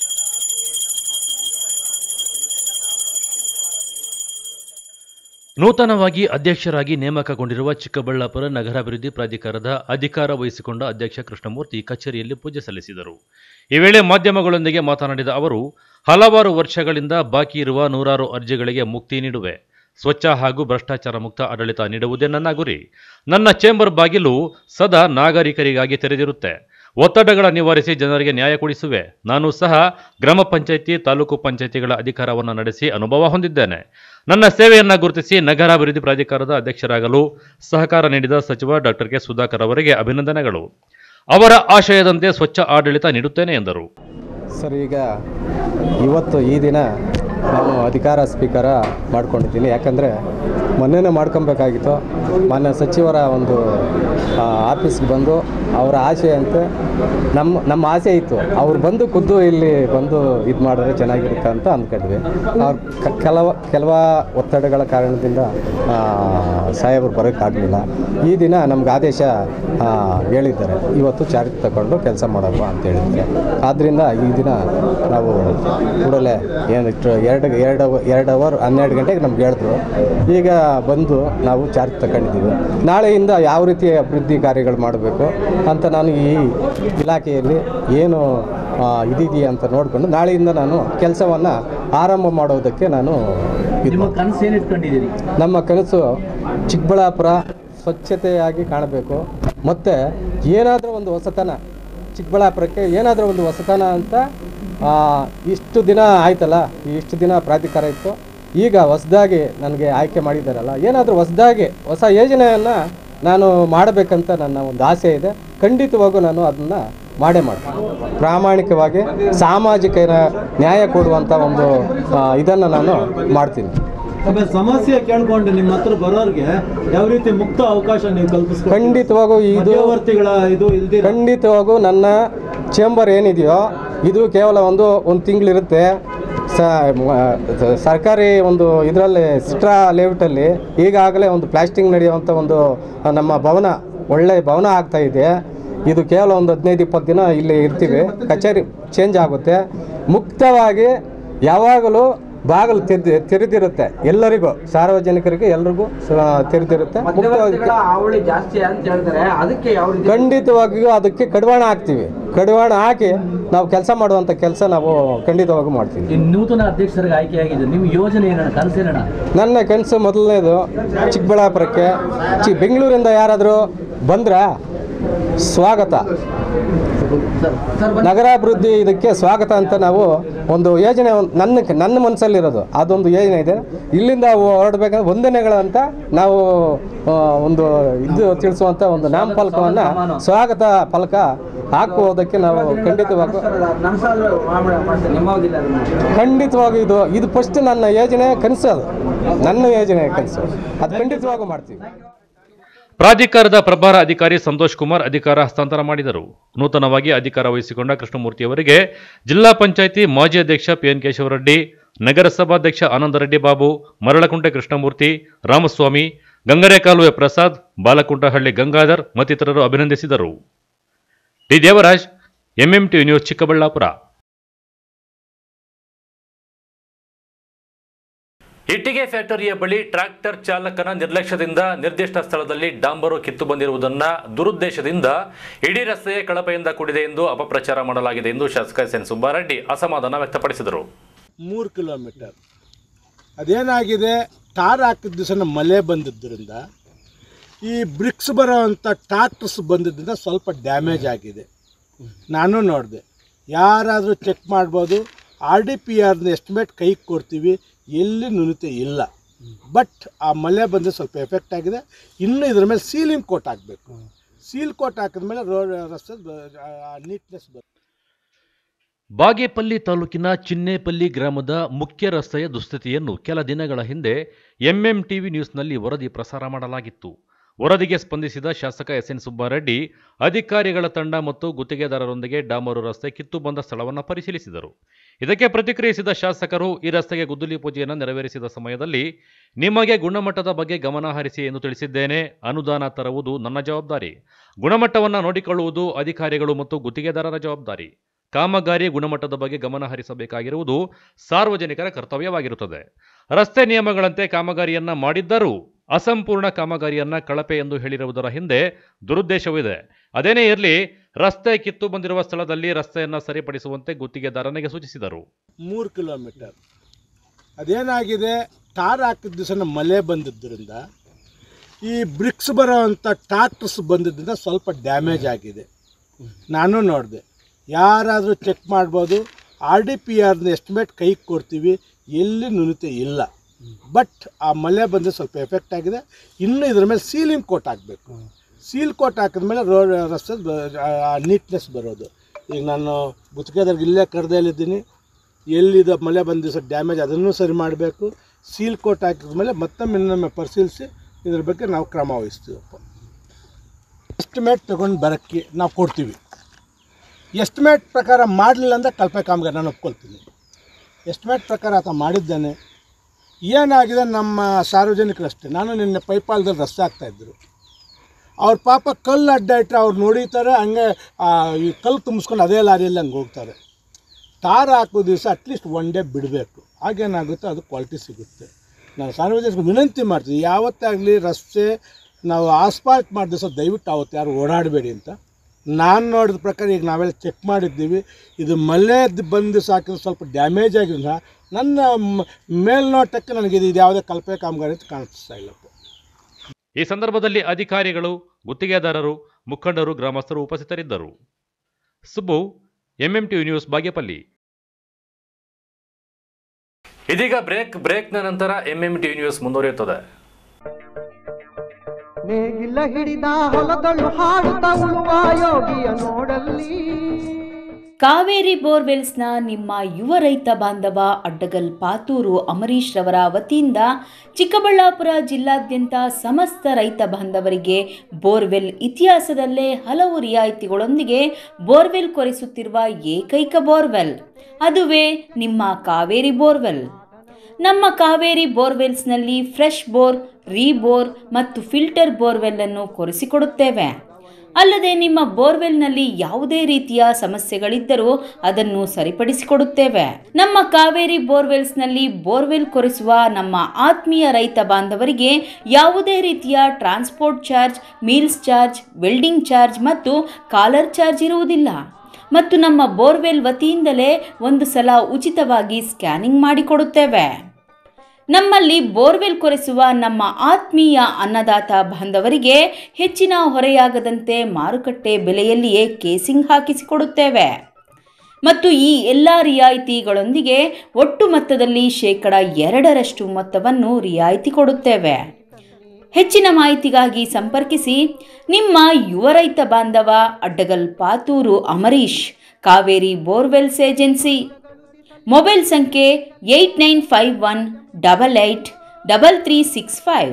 ನೂತನವಾಗಿ ಅಧ್ಯಕ್ಷರಾಗಿ ನೇಮಕಗೊಂಡಿರುವ ಚಿಕ್ಕಬಳ್ಳಾಪುರ ನಗರಾಭಿವೃದ್ಧಿ ಪ್ರಾಧಿಕಾರದ ಅಧಿಕಾರ ವಹಿಸಿಕೊಂಡ ಅಧ್ಯಕ್ಷ ಕೃಷ್ಣಮೂರ್ತಿ ಕಚೇರಿಯಲ್ಲಿ ಪೂಜೆ ಸಲ್ಲಿಸಿದರು ಈ ವೇಳೆ ಮಾಧ್ಯಮಗಳೊಂದಿಗೆ ಮಾತನಾಡಿದ ಅವರು ಹಲವಾರು ವರ್ಷಗಳಿಂದ ಬಾಕಿ ಇರುವ ನೂರಾರು ಅರ್ಜಿಗಳಿಗೆ ಮುಕ್ತಿ ನೀಡುವೆ ಸ್ವಚ್ಛ ಹಾಗೂ ಭ್ರಷ್ಟಾಚಾರ ಮುಕ್ತ ಆಡಳಿತ ನೀಡುವುದೇ ನನ್ನ ಗುರಿ ನನ್ನ ಚೇಂಬರ್ ಬಾಗಿಲು ಸದಾ ನಾಗರಿಕರಿಗಾಗಿ ತೆರೆದಿರುತ್ತೆ ಒತ್ತಡಗಳ ನಿವಾರಿಸಿ ಜನರಿಗೆ ನ್ಯಾಯ ಕೊಡಿಸುವೆ ನಾನು ಸಹ ಗ್ರಾಮ ಪಂಚಾಯಿತಿ ತಾಲೂಕು ಪಂಚಾಯಿತಿಗಳ ಅಧಿಕಾರವನ್ನು ನಡೆಸಿ ಅನುಭವ ಹೊಂದಿದ್ದೇನೆ ನನ್ನ ಸೇವೆಯನ್ನು ಗುರುತಿಸಿ ನಗರಾಭಿವೃದ್ಧಿ ಪ್ರಾಧಿಕಾರದ ಅಧ್ಯಕ್ಷರಾಗಲು ಸಹಕಾರ ನೀಡಿದ ಸಚಿವ ಡಾಕ್ಟರ್ ಕೆ ಸುಧಾಕರ್ ಅವರಿಗೆ ಅಭಿನಂದನೆಗಳು ಅವರ ಆಶಯದಂತೆ ಸ್ವಚ್ಛ ಆಡಳಿತ ನೀಡುತ್ತೇನೆ ಎಂದರು ಸರ್ ಈಗ ಇವತ್ತು ಈ ದಿನ ನಾನು ಅಧಿಕಾರ ಸ್ವೀಕಾರ ಮಾಡ್ಕೊಂಡಿದ್ದೀನಿ ಯಾಕಂದರೆ ಮೊನ್ನೆನೇ ಮಾಡ್ಕೊಬೇಕಾಗಿತ್ತು ಮಾನ್ಯ ಸಚಿವರ ಒಂದು ಆ, ಆಫೀಸ್ಗೆ ಬಂದು ಅವರ ಆಸೆ ಅಂತೆ ನಮ್ಮ ನಮ್ಮ ಆಸೆ ಇತ್ತು ಅವ್ರು ಬಂದು ಖುದ್ದು ಇಲ್ಲಿ ಬಂದು ಇದು ಮಾಡಿದ್ರೆ ಚೆನ್ನಾಗಿರುತ್ತೆ ಅಂತ ಅಂದ್ಕೊಂಡ್ವಿ ಅವ್ರು ಕ- ಕೆಲವ ಕೆಲವ ಒತ್ತಡಗಳ ಕಾರಣದಿಂದ ಆ, ಸಾಹೇಬರು ಬರೋಕ್ಕಾಗಲಿಲ್ಲ ಈ ದಿನ ನಮ್ಗೆ ಆದೇಶ ಆ, ಹೇಳಿದ್ದಾರೆ ಇವತ್ತು ಚಾರ್ಜ್ ತಗೊಂಡು ಕೆಲಸ ಮಾಡೋದು ಅಂತ ಹೇಳಿದ್ದಾರೆ ಆದ್ದರಿಂದ ಈ ದಿನ ನಾವು ಕೂಡಲೇ ಏನಿಟ್ಟು ಎರಡು ಎರಡು ಎರಡು ಅವರ್ ಹನ್ನೆರಡು ಗಂಟೆಗೆ ನಮ್ಗೆ ಹೇಳಿದ್ರು ಈಗ ಬಂದು ನಾವು ಚಾರ್ಜ್ ತಗೊಂಡಿದ್ದೀವಿ ನಾಳೆಯಿಂದ ಯಾವ ರೀತಿ ಅಭಿವೃದ್ಧಿ ಕಾರ್ಯಗಳು ಮಾಡಬೇಕು ಅಂತ ನಾನು ಈ ಇಲಾಖೆಯಲ್ಲಿ ಏನು ಆ, ಇದಿದೆಯಾ ಅಂತ ನೋಡಿಕೊಂಡು ನಾಳೆಯಿಂದ ನಾನು ಕೆಲಸವನ್ನು ಆರಂಭ ಮಾಡೋದಕ್ಕೆ ನಾನು ಇದು ನಿಮ್ಮ ಕನಸು ಏನು ಇಟ್ಕೊಂಡಿದ್ದೀರಿ ನಮ್ಮ ಕನಸು ಚಿಕ್ಕಬಳ್ಳಾಪುರ ಸ್ವಚ್ಛತೆಯಾಗಿ ಕಾಣಬೇಕು ಮತ್ತು ಏನಾದರೂ ಒಂದು ಹೊಸತನ ಚಿಕ್ಕಬಳ್ಳಾಪುರಕ್ಕೆ ಏನಾದರೂ ಒಂದು ಹೊಸತನ ಅಂತ ಆ, ಇಷ್ಟು ದಿನ ಆಯ್ತಲ್ಲ ಇಷ್ಟು ದಿನ ಪ್ರಾಧಿಕಾರ ಇತ್ತು ಈಗ ಹೊಸದಾಗಿ ನನಗೆ ಆಯ್ಕೆ ಮಾಡಿದ್ದಾರಲ್ಲ ಏನಾದರೂ ಹೊಸದಾಗಿ ಹೊಸ ಯೋಜನೆಯನ್ನು ನಾನು ಮಾಡಬೇಕಂತ ನನ್ನ ಒಂದು ಆಸೆ ಇದೆ ಖಂಡಿತವಾಗೂ ನಾನು ಅದನ್ನು ಮಾಡೇ ಮಾಡ್ತೀನಿ ಪ್ರಾಮಾಣಿಕವಾಗಿ ಸಾಮಾಜಿಕ ನ್ಯಾಯ ಕೊಡುವಂಥ ಒಂದು ಇದನ್ನು ನಾನು ಮಾಡ್ತೀನಿ ಆಮೇಲೆ ಸಮಸ್ಯೆ ಕೇಳ್ಕೊಂಡು ನಿಮ್ಮ ಹತ್ರ ಬರೋರಿಗೆ ಯಾವ ರೀತಿ ಮುಕ್ತ ಅವಕಾಶ ನೀವು ಕಲ್ಪಿಸ್ಕೊಂಡು ಖಂಡಿತವಾಗೂ ಇದು ಮಧ್ಯವರ್ತಿಗಳ ಇದು ಇಲ್ದಿರ ಖಂಡಿತವಾಗೂ ನನ್ನ ಚೇಂಬರ್ ಏನಿದೆಯೋ ಇದು ಕೇವಲ ಒಂದು ಒಂದು ತಿಂಗಳಿರುತ್ತೆ ಸ ಮ- ಸರ್ಕಾರಿ ಒಂದು ಇದರಲ್ಲಿ ಸಿಟ್ರಾ ಲೇಔಟಲ್ಲಿ ಈಗಾಗಲೇ ಒಂದು ಪ್ಲಾಸ್ಟಿಂಗ್ ನಡೆಯುವಂಥ ಒಂದು ಆ, ನಮ್ಮ ಭವನ ಒಳ್ಳೆ ಭವನ ಆಗ್ತಾ ಇದೆ ಇದು ಕೇವಲ ಒಂದು ಹದಿನೈದು ಇಪ್ಪತ್ತು ದಿನ ಇಲ್ಲಿ ಇರ್ತೀವಿ ಕಚೇರಿ ಚೇಂಜ್ ಆಗುತ್ತೆ ಮುಕ್ತವಾಗಿ ಯಾವಾಗಲೂ ಬಾಗಿಲು ತೆರೆದಿ ತೆರೆದಿರುತ್ತೆ ಎಲ್ಲರಿಗೂ ಸಾರ್ವಜನಿಕರಿಗೆ ಎಲ್ರಿಗೂ ಸ- ತೆರೆದಿರುತ್ತೆ ಮುಕ್ತವಾಗಿ ಅವಳಿ ಜಾಸ್ತಿ ಅಂತ ಹೇಳ್ತಾರೆ ಅದಕ್ಕೆ ಯಾವ ರೀತಿ ಖಂಡಿತವಾಗಿಯೂ ಅದಕ್ಕೆ ಕಡಿವಾಣ ಹಾಕ್ತೀವಿ ಕಡಿವಾಣ ಹಾಕಿ ನಾವು ಕೆಲಸ ಮಾಡುವಂಥ ಕೆಲಸ ನಾವು ಖಂಡಿತವಾಗೂ ಮಾಡ್ತೀವಿ ಈ ನೂತನ ಅಧ್ಯಕ್ಷರಿಗೆ ಆಯ್ಕೆಯಾಗಿದೆ ನಿಮ್ಮ ಯೋಜನೆ ಏನಣ್ಣ ಕನಸೇನಣ್ಣ ನನ್ನ ಕನಸು ಮೊದಲನೇದು ಚಿಕ್ಕಬಳ್ಳಾಪುರಕ್ಕೆ ಚಿ ಬೆಂಗಳೂರಿಂದ ಯಾರಾದರೂ ಬಂದ್ರೆ ಸ್ವಾಗತ ನಗರಾಭಿವೃದ್ಧಿ ಇದಕ್ಕೆ ಸ್ವಾಗತ ಅಂತ ನಾವು ಒಂದು ಯೋಜನೆ ಒಂದ್- ನನ್ನ ನನ್ನ ಮನಸ್ಸಲ್ಲಿರೋದು ಅದೊಂದು ಯೋಜನೆ ಇದೆ ಇಲ್ಲಿಂದ ಹೊರಡ್ಬೇಕಂದ್ರೆ ವಂದನೆಗಳಂತ ನಾವು ಆ, ಒಂದು ಇದು ತಿಳಿಸುವಂಥ ಒಂದು ನಾಮಫಲಕವನ್ನು ಸ್ವಾಗತ ಫಲಕ ಹಾಕುವುದಕ್ಕೆ ನಾವು ಖಂಡಿತವಾಗೂ ನನ್ಸಾದ್ರು ಮಾಡ್ತಾರೆ ನಿಮ್ಮದಿಲ್ಲ ಅದನ್ನ ಖಂಡಿತವಾಗಿ ಇದು ಇದು ಫಸ್ಟ್ ನನ್ನ ಯೋಜನೆ ಕನಸು ಅದು ನನ್ನ ಯೋಜನೆ ಕನಸು ಅದು ಖಂಡಿತವಾಗೂ ಮಾಡ್ತೀವಿ ಪ್ರಾಧಿಕಾರದ ಪ್ರಭಾರ ಅಧಿಕಾರಿ ಸಂತೋಷ್ ಕುಮಾರ್ ಅಧಿಕಾರ ಹಸ್ತಾಂತರ ಮಾಡಿದರು ನೂತನವಾಗಿ ಅಧಿಕಾರ ವಹಿಸಿಕೊಂಡ ಕೃಷ್ಣಮೂರ್ತಿ ಅವರಿಗೆ ಜಿಲ್ಲಾ ಪಂಚಾಯಿತಿ ಮಾಜಿ ಅಧ್ಯಕ್ಷ ಪಿಎನ್ ಕೇಶವರೆಡ್ಡಿ ನಗರಸಭಾಧ್ಯಕ್ಷ ಆನಂದರೆಡ್ಡಿ ಬಾಬು ಮರಳಕುಂಟೆ ಕೃಷ್ಣಮೂರ್ತಿ ರಾಮಸ್ವಾಮಿ ಗಂಗರೆ ಕಾಲುವೆ ಪ್ರಸಾದ್ ಬಾಲಕುಂಟಹಳ್ಳಿ ಗಂಗಾಧರ್ ಮತ್ತಿತರರು ಅಭಿನಂದಿಸಿದರು T Devaraj MMT news Chikkaballapur ಇಟ್ಟಿಗೆ ಫ್ಯಾಕ್ಟರಿಯ ಬಳಿ ಟ್ರ್ಯಾಕ್ಟರ್ ಚಾಲಕನ ನಿರ್ಲಕ್ಷ್ಯದಿಂದ ನಿರ್ದಿಷ್ಟ ಸ್ಥಳದಲ್ಲಿ ಡಾಂಬರು ಕಿತ್ತು ಬಂದಿರುವುದನ್ನ ದುರುದ್ದೇಶದಿಂದ ಇಡೀ ರಸ್ತೆಯೇ ಕಳಪೆಯಿಂದ ಕೂಡಿದೆ ಎಂದು ಅಪಪ್ರಚಾರ ಮಾಡಲಾಗಿದೆ ಎಂದು ಶಾಸಕ ಎಸ್ ಎನ್ ಸುಬ್ಬಾರೆಡ್ಡಿ ಅಸಮಾಧಾನ ವ್ಯಕ್ತಪಡಿಸಿದರು ಮೂರು ಕಿಲೋಮೀಟರ್ ಅದೇನಾಗಿದೆ ಟಾರ್ ಹಾಕಿದ ದಿವಸನ ಮಳೆ ಬಂದಿದ್ದರಿಂದ ಈ ಬ್ರಿಕ್ಸ್ ಬರೋವಂಥ ಟ್ರಾಕ್ಟರ್ಸ್ ಬಂದಿದ್ದರಿಂದ ಸ್ವಲ್ಪ ಡ್ಯಾಮೇಜ್ ಆಗಿದೆ ನಾನು ನೋಡಿದೆ ಯಾರಾದರೂ ಚೆಕ್ ಮಾಡ್ಬೋದು ಆರ್ ಡಿ ಪಿ ಆರ್ನ ಎಸ್ಟಿಮೇಟ್ ಕೈಗೆ ಕೊಡ್ತೀವಿ ಎಲ್ಲಿ ನುಣತೆ ಇಲ್ಲ ಬಟ್ ಆ ಮಳೆ ಬಂದು ಸ್ವಲ್ಪ ಎಫೆಕ್ಟ್ ಆಗಿದೆ ಇನ್ನು ಇದ್ರ ಮೇಲೆ ಸೀಲಿಂಗ್ ಕೋಟ್ ಹಾಕಬೇಕು ಸೀಲ್ ಕೋಟ್ ಹಾಕಿದ್ಮೇಲೆ ರೋಡ್ ರಸ್ತೆ ನೀಟ್ನೆಸ್ ಬರುತ್ತೆ ಬಾಗೇಪಲ್ಲಿ ತಾಲೂಕಿನ ಚಿನ್ನೇಪಲ್ಲಿ ಗ್ರಾಮದ ಮುಖ್ಯ ರಸ್ತೆಯ ದುಸ್ಥಿತಿಯನ್ನು ಕೆಲ ದಿನಗಳ ಹಿಂದೆ ಎಂಎಂ ಟಿವಿ ನ್ಯೂಸ್ನಲ್ಲಿ ವರದಿ ಪ್ರಸಾರ ಮಾಡಲಾಗಿತ್ತು ವರದಿಗೆ ಸ್ಪಂದಿಸಿದ ಶಾಸಕ ಎಸ್ ಎನ್ ಸುಬ್ಬಾರೆಡ್ಡಿ ಅಧಿಕಾರಿಗಳ ತಂಡ ಮತ್ತು ಗುತ್ತಿಗೆದಾರರೊಂದಿಗೆ ಡಾಮರು ರಸ್ತೆ ಕಿತ್ತು ಬಂದ ಸ್ಥಳವನ್ನು ಪರಿಶೀಲಿಸಿದರು ಇದಕ್ಕೆ ಪ್ರತಿಕ್ರಿಯಿಸಿದ ಶಾಸಕರು ಈ ರಸ್ತೆಗೆ ಗುದ್ದಲಿ ಪೂಜೆಯನ್ನು ನೆರವೇರಿಸಿದ ಸಮಯದಲ್ಲಿ ನಿಮಗೆ ಗುಣಮಟ್ಟದ ಬಗ್ಗೆ ಗಮನ ಹರಿಸಿ ಎಂದು ತಿಳಿಸಿದ್ದೇನೆ ಅನುದಾನ ತರುವುದು ನನ್ನ ಜವಾಬ್ದಾರಿ ಗುಣಮಟ್ಟವನ್ನು ನೋಡಿಕೊಳ್ಳುವುದು ಅಧಿಕಾರಿಗಳು ಮತ್ತು ಗುತ್ತಿಗೆದಾರರ ಜವಾಬ್ದಾರಿ ಕಾಮಗಾರಿ ಗುಣಮಟ್ಟದ ಬಗ್ಗೆ ಗಮನ ಹರಿಸಬೇಕಾಗಿರುವುದು ಸಾರ್ವಜನಿಕರ ಕರ್ತವ್ಯವಾಗಿರುತ್ತದೆ ರಸ್ತೆ ನಿಯಮಗಳಂತೆ ಕಾಮಗಾರಿಯನ್ನ ಮಾಡಿದ್ದರೂ ಅಸಂಪೂರ್ಣ ಕಾಮಗಾರಿಯನ್ನ ಕಳಪೆ ಎಂದು ಹೇಳಿರುವುದರ ಹಿಂದೆ ದುರುದ್ದೇಶವಿದೆ ಅದೇನೇ ಇರಲಿ ರಸ್ತೆ ಕಿತ್ತು ಬಂದಿರುವ ಸ್ಥಳದಲ್ಲಿ ರಸ್ತೆಯನ್ನು ಸರಿಪಡಿಸುವಂತೆ ಗುತ್ತಿಗೆದಾರನಿಗೆ ಸೂಚಿಸಿದರು ಮೂರು ಕಿಲೋಮೀಟರ್ ಅದೇನಾಗಿದೆ ಟಾರ್ ಹಾಕಿದ ದಿವಸನ ಮಳೆ ಬಂದಿದ್ದರಿಂದ ಈ ಬ್ರಿಕ್ಸ್ ಬರೋವಂಥ ಟ್ರಾಕ್ಟರ್ಸ್ ಬಂದಿದ್ದರಿಂದ ಸ್ವಲ್ಪ ಡ್ಯಾಮೇಜ್ ಆಗಿದೆ ನಾನು ನೋಡಿದೆ ಯಾರಾದರೂ ಚೆಕ್ ಮಾಡ್ಬೋದು ಆರ್ ಡಿ ಪಿ ಆರ್ನ ಎಸ್ಟಿಮೇಟ್ ಕೈಗೆ ಕೊಡ್ತೀವಿ ಎಲ್ಲಿ ನುಣತೆ ಇಲ್ಲ ಬಟ್ ಆ ಮಳೆ ಬಂದು ಸ್ವಲ್ಪ ಎಫೆಕ್ಟ್ ಆಗಿದೆ ಇನ್ನು ಇದ್ರ ಮೇಲೆ ಸೀಲಿಂಗ್ ಕೋಟ್ ಹಾಕಬೇಕು ಸೀಲ್ ಕೋಟ್ ಹಾಕಿದ್ಮೇಲೆ ರೋಡ್ ರಸ್ತೆ ನೀಟ್ನೆಸ್ ಬರೋದು ಈಗ ನಾನು ಗುತ್ತಿಗೆದಾರ್ಗೆ ಇಲ್ಲೇ ಕರೆದಲ್ಲಿದ್ದೀನಿ ಎಲ್ಲಿದೆ ಮಳೆ ಬಂದ ದಿವಸ ಡ್ಯಾಮೇಜ್ ಅದನ್ನು ಸರಿ ಮಾಡಬೇಕು ಸೀಲ್ ಕೋಟ್ ಹಾಕಿದ ಮೇಲೆ ಮತ್ತೊಮ್ಮೆ ಇನ್ನೊಮ್ಮೆ ಪರಿಶೀಲಿಸಿ ಇದ್ರ ಬಗ್ಗೆ ನಾವು ಕ್ರಮ ವಹಿಸ್ತೀವಪ್ಪ ಎಸ್ಟಿಮೇಟ್ ತೊಗೊಂಡು ಬರೋಕ್ಕೆ ನಾವು ಕೊಡ್ತೀವಿ ಎಸ್ಟಿಮೇಟ್ ಪ್ರಕಾರ ಮಾಡಲಿಲ್ಲ ಅಂದರೆ ಕಲ್ಪೆ ಕಾಮಗಾರಿ ನಾನು ಒಪ್ಕೊಳ್ತೀನಿ ಎಸ್ಟಿಮೇಟ್ ಪ್ರಕಾರ ಆತ ಮಾಡಿದ್ದಾನೆ ಏನಾಗಿದೆ ನಮ್ಮ ಸಾರ್ವಜನಿಕರು ಅಷ್ಟೇ ನಾನು ನಿನ್ನೆ ಪೈಪಾಲದಲ್ಲಿ ರಸ್ತೆ ಆಗ್ತಾಯಿದ್ರು ಅವ್ರ ಪಾಪ ಕಲ್ಲು ಅಡ್ಡ ಇಟ್ಟರೆ ಅವ್ರು ನೋಡಿತಾರೆ ಹಂಗೆ ಆ, ಈ ಕಲ್ಲು ತುಂಬಿಸ್ಕೊಂಡು ಅದೇ ಲಾರಿಯಲ್ಲಿ ಹಂಗೆ ಹೋಗ್ತಾರೆ ಟಾರ್ ಹಾಕೋ ದಿವಸ ಅಟ್ಲೀಸ್ಟ್ ಒನ್ ಡೇ ಬಿಡಬೇಕು ಆಗೇನಾಗುತ್ತೆ ಅದು ಕ್ವಾಲಿಟಿ ಸಿಗುತ್ತೆ ನಾನು ಸಾರ್ವಜನಿಕರು ವಿನಂತಿ ಮಾಡ್ತೀವಿ ಯಾವತ್ತಾಗಲಿ ರಸ್ತೆ ನಾವು ಆಸ್ಪಾಲ್ಟ್ ಮಾಡಿದ ದಿವಸ ದಯವಿಟ್ಟು ಅವತ್ತು ಯಾರು ಓಡಾಡಬೇಡಿ ಅಂತ ನಾನು ನೋಡಿದ ಪ್ರಕಾರ ಈಗ ನಾವೆಲ್ಲ ಚೆಕ್ ಮಾಡಿದ್ದೀವಿ ಇದು ಮಳೆ ಬಂದ ದಿವಸ ಹಾಕಿದ್ರೆ ಸ್ವಲ್ಪ ಡ್ಯಾಮೇಜ್ ಆಗಿರೋದ್ರಿಂದ ನನ್ನ ಮ- ಮೇಲ್ನೋಟಕ್ಕೆ ನನಗೆ ಇದು ಇದು ಯಾವುದೇ ಕಲ್ಪನೆ ಕಾಮಗಾರಿ ಅಂತ ಕಾಣಿಸ್ತಾ ಇಲ್ಲಪ್ಪ ಈ ಸಂದರ್ಭದಲ್ಲಿ ಅಧಿಕಾರಿಗಳು ಗುತ್ತಿಗೆದಾರರು ಮುಖಂಡರು ಗ್ರಾಮಸ್ಥರು ಉಪಸ್ಥಿತರಿದ್ದರು ಸುಬ್ಬು ಎಂಎಂಟಿ ನ್ಯೂಸ್ ಬಾಗೇಪಲ್ಲಿ ಇದೀಗ ಬ್ರೇಕ್ ಬ್ರೇಕ್ನ ನಂತರ ಎಂಎಂಟಿ ನ್ಯೂಸ್ ಮುಂದುವರಿಯುತ್ತದೆ ನೇಗಿಲ ಹಿಡಿದ ಹೊಲದಳು ಹಾಡುತ್ತ ಉಳುವ ಯೋಗಿಯ ನೋಡಲ್ಲಿ ಕಾವೇರಿ ಬೋರ್ವೆಲ್ಸ್ನ ನಿಮ್ಮ ಯುವ ರೈತ ಬಾಂಧವ ಅಡ್ಡಗಲ್ ಪಾತೂರು ಅಮರೀಶ್ ರವರ ವತಿಯಿಂದ ಚಿಕ್ಕಬಳ್ಳಾಪುರ ಜಿಲ್ಲಾದ್ಯಂತ ಸಮಸ್ತ ರೈತ ಬಾಂಧವರಿಗೆ ಬೋರ್ವೆಲ್ ಇತಿಹಾಸದಲ್ಲೇ ಹಲವು ರಿಯಾಯಿತಿಗಳೊಂದಿಗೆ ಬೋರ್ವೆಲ್ ಕೊರೆಸುತ್ತಿರುವ ಏಕೈಕ ಬೋರ್ವೆಲ್ ಅದುವೇ ನಿಮ್ಮ ಕಾವೇರಿ ಬೋರ್ವೆಲ್ ನಮ್ಮ ಕಾವೇರಿ ಬೋರ್ವೆಲ್ಸ್ನಲ್ಲಿ ಫ್ರೆಶ್ ಬೋರ್ ರೀಬೋರ್ ಮತ್ತು ಫಿಲ್ಟರ್ ಬೋರ್ವೆಲ್ ಅನ್ನು ಕೊರೆಸಿಕೊಡುತ್ತೇವೆ ಅಲ್ಲದೆ ನಿಮ್ಮ ಬೋರ್ವೆಲ್ನಲ್ಲಿ ಯಾವುದೇ ರೀತಿಯ ಸಮಸ್ಯೆಗಳಿದ್ದರೂ ಅದನ್ನು ಸರಿಪಡಿಸಿಕೊಡುತ್ತೇವೆ ನಮ್ಮ ಕಾವೇರಿ ಬೋರ್ವೆಲ್ಸ್ನಲ್ಲಿ ಬೋರ್ವೆಲ್ ಕೊರೆಸುವ ನಮ್ಮ ಆತ್ಮೀಯ ರೈತ ಬಾಂಧವರಿಗೆ ಯಾವುದೇ ರೀತಿಯ transport charge meals charge welding charge ಮತ್ತು ಕಾಲರ್ ಚಾರ್ಜ್ ಇರುವುದಿಲ್ಲ ಮತ್ತು ನಮ್ಮ ಬೋರ್ವೆಲ್ ವತಿಯಿಂದಲೇ ಒಂದು ಸಲ ಉಚಿತವಾಗಿ ಸ್ಕ್ಯಾನಿಂಗ್ ಮಾಡಿಕೊಡುತ್ತೇವೆ ನಮ್ಮಲ್ಲಿ ಬೋರ್ವೆಲ್ ಕೊರೆಸುವ ನಮ್ಮ ಆತ್ಮೀಯ ಅನ್ನದಾತ ಬಾಂಧವರಿಗೆ ಹೆಚ್ಚಿನ ಹೊರೆಯಾಗದಂತೆ ಮಾರುಕಟ್ಟೆ ಬೆಲೆಯಲ್ಲಿಯೇ ಕೇಸಿಂಗ್ ಹಾಕಿಸಿಕೊಡುತ್ತೇವೆ ಮತ್ತು ಈ ಎಲ್ಲ ರಿಯಾಯಿತಿಗಳೊಂದಿಗೆ ಒಟ್ಟು ಮೊತ್ತದಲ್ಲಿ ಶೇಕಡ ಎರಡರಷ್ಟು ಮೊತ್ತವನ್ನು ರಿಯಾಯಿತಿ ಕೊಡುತ್ತೇವೆ ಹೆಚ್ಚಿನ ಮಾಹಿತಿಗಾಗಿ ಸಂಪರ್ಕಿಸಿ ನಿಮ್ಮ ಯುವ ರೈತ ಬಾಂಧವ Addagal Pathur Amarish Kaveri borewells agency mobile ಸಂಖ್ಯೆ eight nine five one double eight double three six five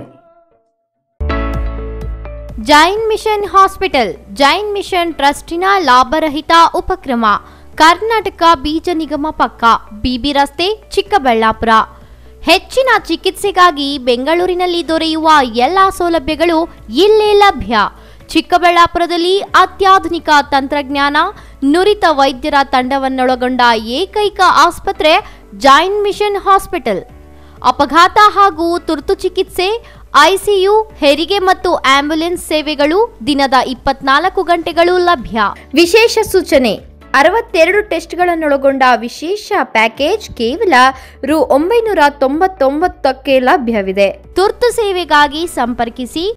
Jain mission hospital Jain mission ಟ್ರಸ್ಟಿನ ಲಾಭರಹಿತ ಉಪಕ್ರಮ ಕರ್ನಾಟಕ ಬೀಜ ನಿಗಮ ಪಕ್ಕ ಬಿಬಿ ರಸ್ತೆ ಚಿಕ್ಕಬಳ್ಳಾಪುರ ಹೆಚ್ಚಿನ ಚಿಕಿತ್ಸೆಗಾಗಿ ಬೆಂಗಳೂರಿನಲ್ಲಿ ದೊರೆಯುವ ಎಲ್ಲ ಸೌಲಭ್ಯಗಳು ಇಲ್ಲೇ ಲಭ್ಯ ಚಿಕ್ಕಬಳ್ಳಾಪುರದಲ್ಲಿ ಅತ್ಯಾಧುನಿಕ ತಂತ್ರಜ್ಞಾನ ನುರಿತ ವೈದ್ಯರ ತಂಡವನ್ನೊಳಗೊಂಡ ಏಕೈಕ ಆಸ್ಪತ್ರೆ ಜೈನ್ ಮಿಷನ್ ಹಾಸ್ಪಿಟಲ್ ಅಪಘಾತ ಹಾಗೂ ತುರ್ತು ಚಿಕಿತ್ಸೆ ಐಸಿಯು ಹೆರಿಗೆ ಮತ್ತು ಆಂಬ್ಯುಲೆನ್ಸ್ ಸೇವೆಗಳು ದಿನದ ಇಪ್ಪತ್ನಾಲ್ಕು ಗಂಟೆಗಳು ಲಭ್ಯ ವಿಶೇಷ ಸೂಚನೆ ಅರವತ್ತೆರಡು ಟೆಸ್ಟ್ಗಳನ್ನೊಳಗೊಂಡ ವಿಶೇಷ ಪ್ಯಾಕೇಜ್ ಕೇವಲ ರು ಒಂಬೈನೂರ ತೊಂಬತ್ತೊಂಬತ್ತಕ್ಕೆ ಲಭ್ಯವಿದೆ ತುರ್ತು ಸೇವೆಗಾಗಿ ಸಂಪರ್ಕಿಸಿ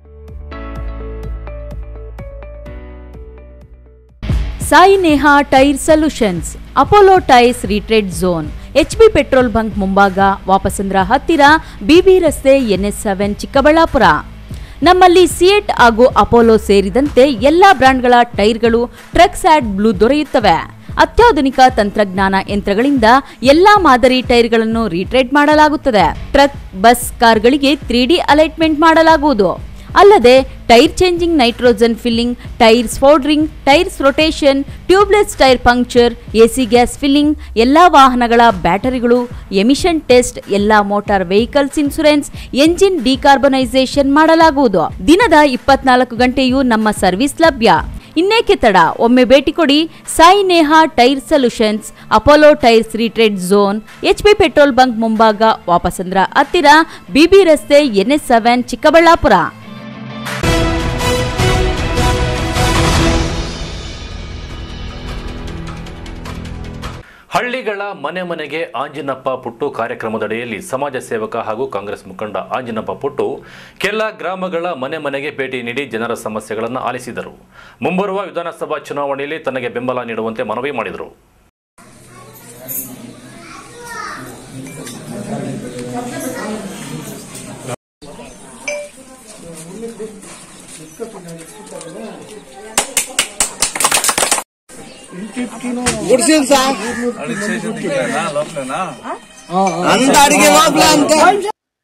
Sai Neha tyre solutions Apollo tyres retread zone H B petrol bunk ಮುಂಭಾಗ ವಾಪಸಂದ್ರ ಹತ್ತಿರ ಬಿಬಿ ರಸ್ತೆ ಎನ್ಎಸ್ ಸೆವೆನ್ ಚಿಕ್ಕಬಳ್ಳಾಪುರ ನಮ್ಮಲ್ಲಿ ಸಿಯೆಟ್ ಹಾಗೂ ಅಪೋಲೋ ಸೇರಿದಂತೆ ಎಲ್ಲ ಬ್ರ್ಯಾಂಡ್ಗಳ ಟೈರ್ಗಳು ಟ್ರಕ್ ಸ್ಯಾಡ್ ಬ್ಲೂ ದೊರೆಯುತ್ತವೆ ಅತ್ಯಾಧುನಿಕ ತಂತ್ರಜ್ಞಾನ ಯಂತ್ರಗಳಿಂದ ಎಲ್ಲಾ ಮಾದರಿ ಟೈರ್ಗಳನ್ನು ರೀಟ್ರೇಡ್ ಮಾಡಲಾಗುತ್ತದೆ ಟ್ರಕ್ ಬಸ್ ಕಾರ್ಗಳಿಗೆ ತ್ರೀ ಡಿ ಅಲೈಟ್ಮೆಂಟ್ ಮಾಡಲಾಗುವುದು ಅಲ್ಲದೆ tyre changing nitrogen filling tyres ಫೋರ್ಡ್ರಿಂಗ್ tyres rotation tubeless tyre puncture AC gas filling ಎಲ್ಲ ವಾಹನಗಳ ಬ್ಯಾಟರಿಗಳು ಎಮಿಷನ್ ಟೆಸ್ಟ್ ಎಲ್ಲ motor vehicles insurance engine decarbonisation ಮಾಡಲಾಗುವುದು ದಿನದ ಇಪ್ಪತ್ನಾಲ್ಕು ಗಂಟೆಯೂ ನಮ್ಮ ಸರ್ವಿಸ್ ಲಭ್ಯ ಇನ್ನೇಕೆ ತಡ ಒಮ್ಮೆ ಭೇಟಿ ಕೊಡಿ Sai Neha tyre solutions Apollo tyres retread zone H P petrol bunk ಮುಂಭಾಗ ವಾಪಸಂದ್ರ ಹತ್ತಿರ ಬಿಬಿ ರಸ್ತೆ ಎನ್ಎಸ್ ಸೆವೆನ್ ಚಿಕ್ಕಬಳ್ಳಾಪುರ ಹಳ್ಳಿಗಳ ಮನೆ ಮನೆಗೆ ಆಂಜಿನಪ್ಪ ಪುಟ್ಟು ಕಾರ್ಯಕ್ರಮದಡಿಯಲ್ಲಿ ಸಮಾಜ ಸೇವಕ ಹಾಗೂ ಕಾಂಗ್ರೆಸ್ ಮುಖಂಡ ಆಂಜಿನಪ್ಪ ಪುಟ್ಟು ಕೆಲ ಗ್ರಾಮಗಳ ಮನೆ ಮನೆಗೆ ಭೇಟಿ ನೀಡಿ ಜನರ ಸಮಸ್ಯೆಗಳನ್ನು ಆಲಿಸಿದರು ಮುಂಬರುವ ವಿಧಾನಸಭಾ ಚುನಾವಣೆಯಲ್ಲಿ ತನಗೆ ಬೆಂಬಲ ನೀಡುವಂತೆ ಮನವಿ ಮಾಡಿದರು ಅಂತ ಅಡಿಗೆ ಅಂತ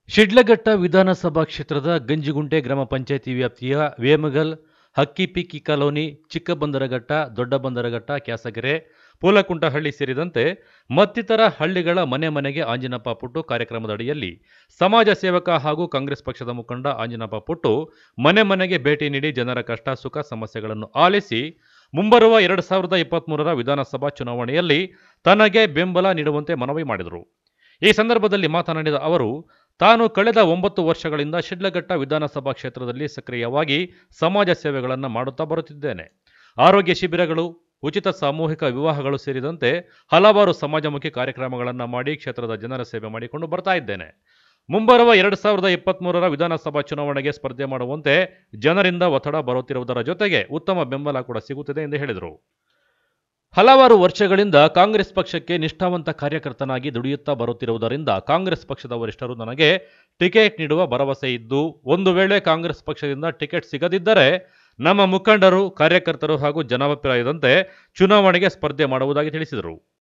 ಶಿಡ್ಲಘಟ್ಟ ವಿಧಾನಸಭಾ ಕ್ಷೇತ್ರದ ಗಂಜಿಗುಂಟೆ ಗ್ರಾಮ ಪಂಚಾಯಿತಿ ವ್ಯಾಪ್ತಿಯ ವೇಮಗಲ್ ಹಕ್ಕಿಪಿಕ್ಕಿ ಕಾಲೋನಿ ಚಿಕ್ಕಬಂದರಘಟ್ಟ ದೊಡ್ಡಬಂದರಘಟ್ಟ ಕ್ಯಾಸಗೆರೆ ಪೂಲಕುಂಟಹಳ್ಳಿ ಸೇರಿದಂತೆ ಮತ್ತಿತರ ಹಳ್ಳಿಗಳ ಮನೆ ಮನೆಗೆ ಆಂಜಿನಪ್ಪ ಪುಟ್ಟು ಕಾರ್ಯಕ್ರಮದ ಅಡಿಯಲ್ಲಿ ಸಮಾಜ ಸೇವಕ ಹಾಗೂ ಕಾಂಗ್ರೆಸ್ ಪಕ್ಷದ ಮುಖಂಡ ಆಂಜಿನಪ್ಪ ಪುಟ್ಟು ಮನೆ ಮನೆಗೆ ಭೇಟಿ ನೀಡಿ ಜನರ ಕಷ್ಟ ಸುಖ ಸಮಸ್ಯೆಗಳನ್ನು ಆಲಿಸಿ ಮುಂಬರುವ ಎರಡು ಸಾವಿರದ ಇಪ್ಪತ್ತ್ಮೂರರ ವಿಧಾನಸಭಾ ಚುನಾವಣೆಯಲ್ಲಿ ತನಗೆ ಬೆಂಬಲ ನೀಡುವಂತೆ ಮನವಿ ಮಾಡಿದರು ಈ ಸಂದರ್ಭದಲ್ಲಿ ಮಾತನಾಡಿದ ಅವರು ತಾನು ಕಳೆದ ಒಂಬತ್ತು ವರ್ಷಗಳಿಂದ ಶಿಡ್ಲಘಟ್ಟ ವಿಧಾನಸಭಾ ಕ್ಷೇತ್ರದಲ್ಲಿ ಸಕ್ರಿಯವಾಗಿ ಸಮಾಜ ಸೇವೆಗಳನ್ನು ಮಾಡುತ್ತಾ ಬರುತ್ತಿದ್ದೇನೆ ಆರೋಗ್ಯ ಶಿಬಿರಗಳು ಉಚಿತ ಸಾಮೂಹಿಕ ವಿವಾಹಗಳು ಸೇರಿದಂತೆ ಹಲವಾರು ಸಮಾಜಮುಖಿ ಕಾರ್ಯಕ್ರಮಗಳನ್ನು ಮಾಡಿ ಕ್ಷೇತ್ರದ ಜನರ ಸೇವೆ ಮಾಡಿಕೊಂಡು ಬರ್ತಾ ಇದ್ದೇನೆ ಮುಂಬರುವ ಎರಡು ಸಾವಿರದ ಇಪ್ಪತ್ತ್ಮೂರರ ವಿಧಾನಸಭಾ ಚುನಾವಣೆಗೆ ಸ್ಪರ್ಧೆ ಮಾಡುವಂತೆ ಜನರಿಂದ ಒತ್ತಡ ಬರುತ್ತಿರುವುದರ ಜೊತೆಗೆ ಉತ್ತಮ ಬೆಂಬಲ ಕೂಡ ಸಿಗುತ್ತಿದೆ ಎಂದು ಹೇಳಿದರು ಹಲವಾರು ವರ್ಷಗಳಿಂದ ಕಾಂಗ್ರೆಸ್ ಪಕ್ಷಕ್ಕೆ ನಿಷ್ಠಾವಂತ ಕಾರ್ಯಕರ್ತನಾಗಿ ದುಡಿಯುತ್ತಾ ಬರುತ್ತಿರುವುದರಿಂದ ಕಾಂಗ್ರೆಸ್ ಪಕ್ಷದ ವರಿಷ್ಠರು ನನಗೆ ಟಿಕೆಟ್ ನೀಡುವ ಭರವಸೆ ಇದ್ದು ಒಂದು ವೇಳೆ ಕಾಂಗ್ರೆಸ್ ಪಕ್ಷದಿಂದ ಟಿಕೆಟ್ ಸಿಗದಿದ್ದರೆ ನಮ್ಮ ಮುಖಂಡರು ಕಾರ್ಯಕರ್ತರು ಹಾಗೂ ಜನಾಭಿಪ್ರಾಯದಂತೆ ಚುನಾವಣೆಗೆ ಸ್ಪರ್ಧೆ ಮಾಡುವುದಾಗಿ ತಿಳಿಸಿದರು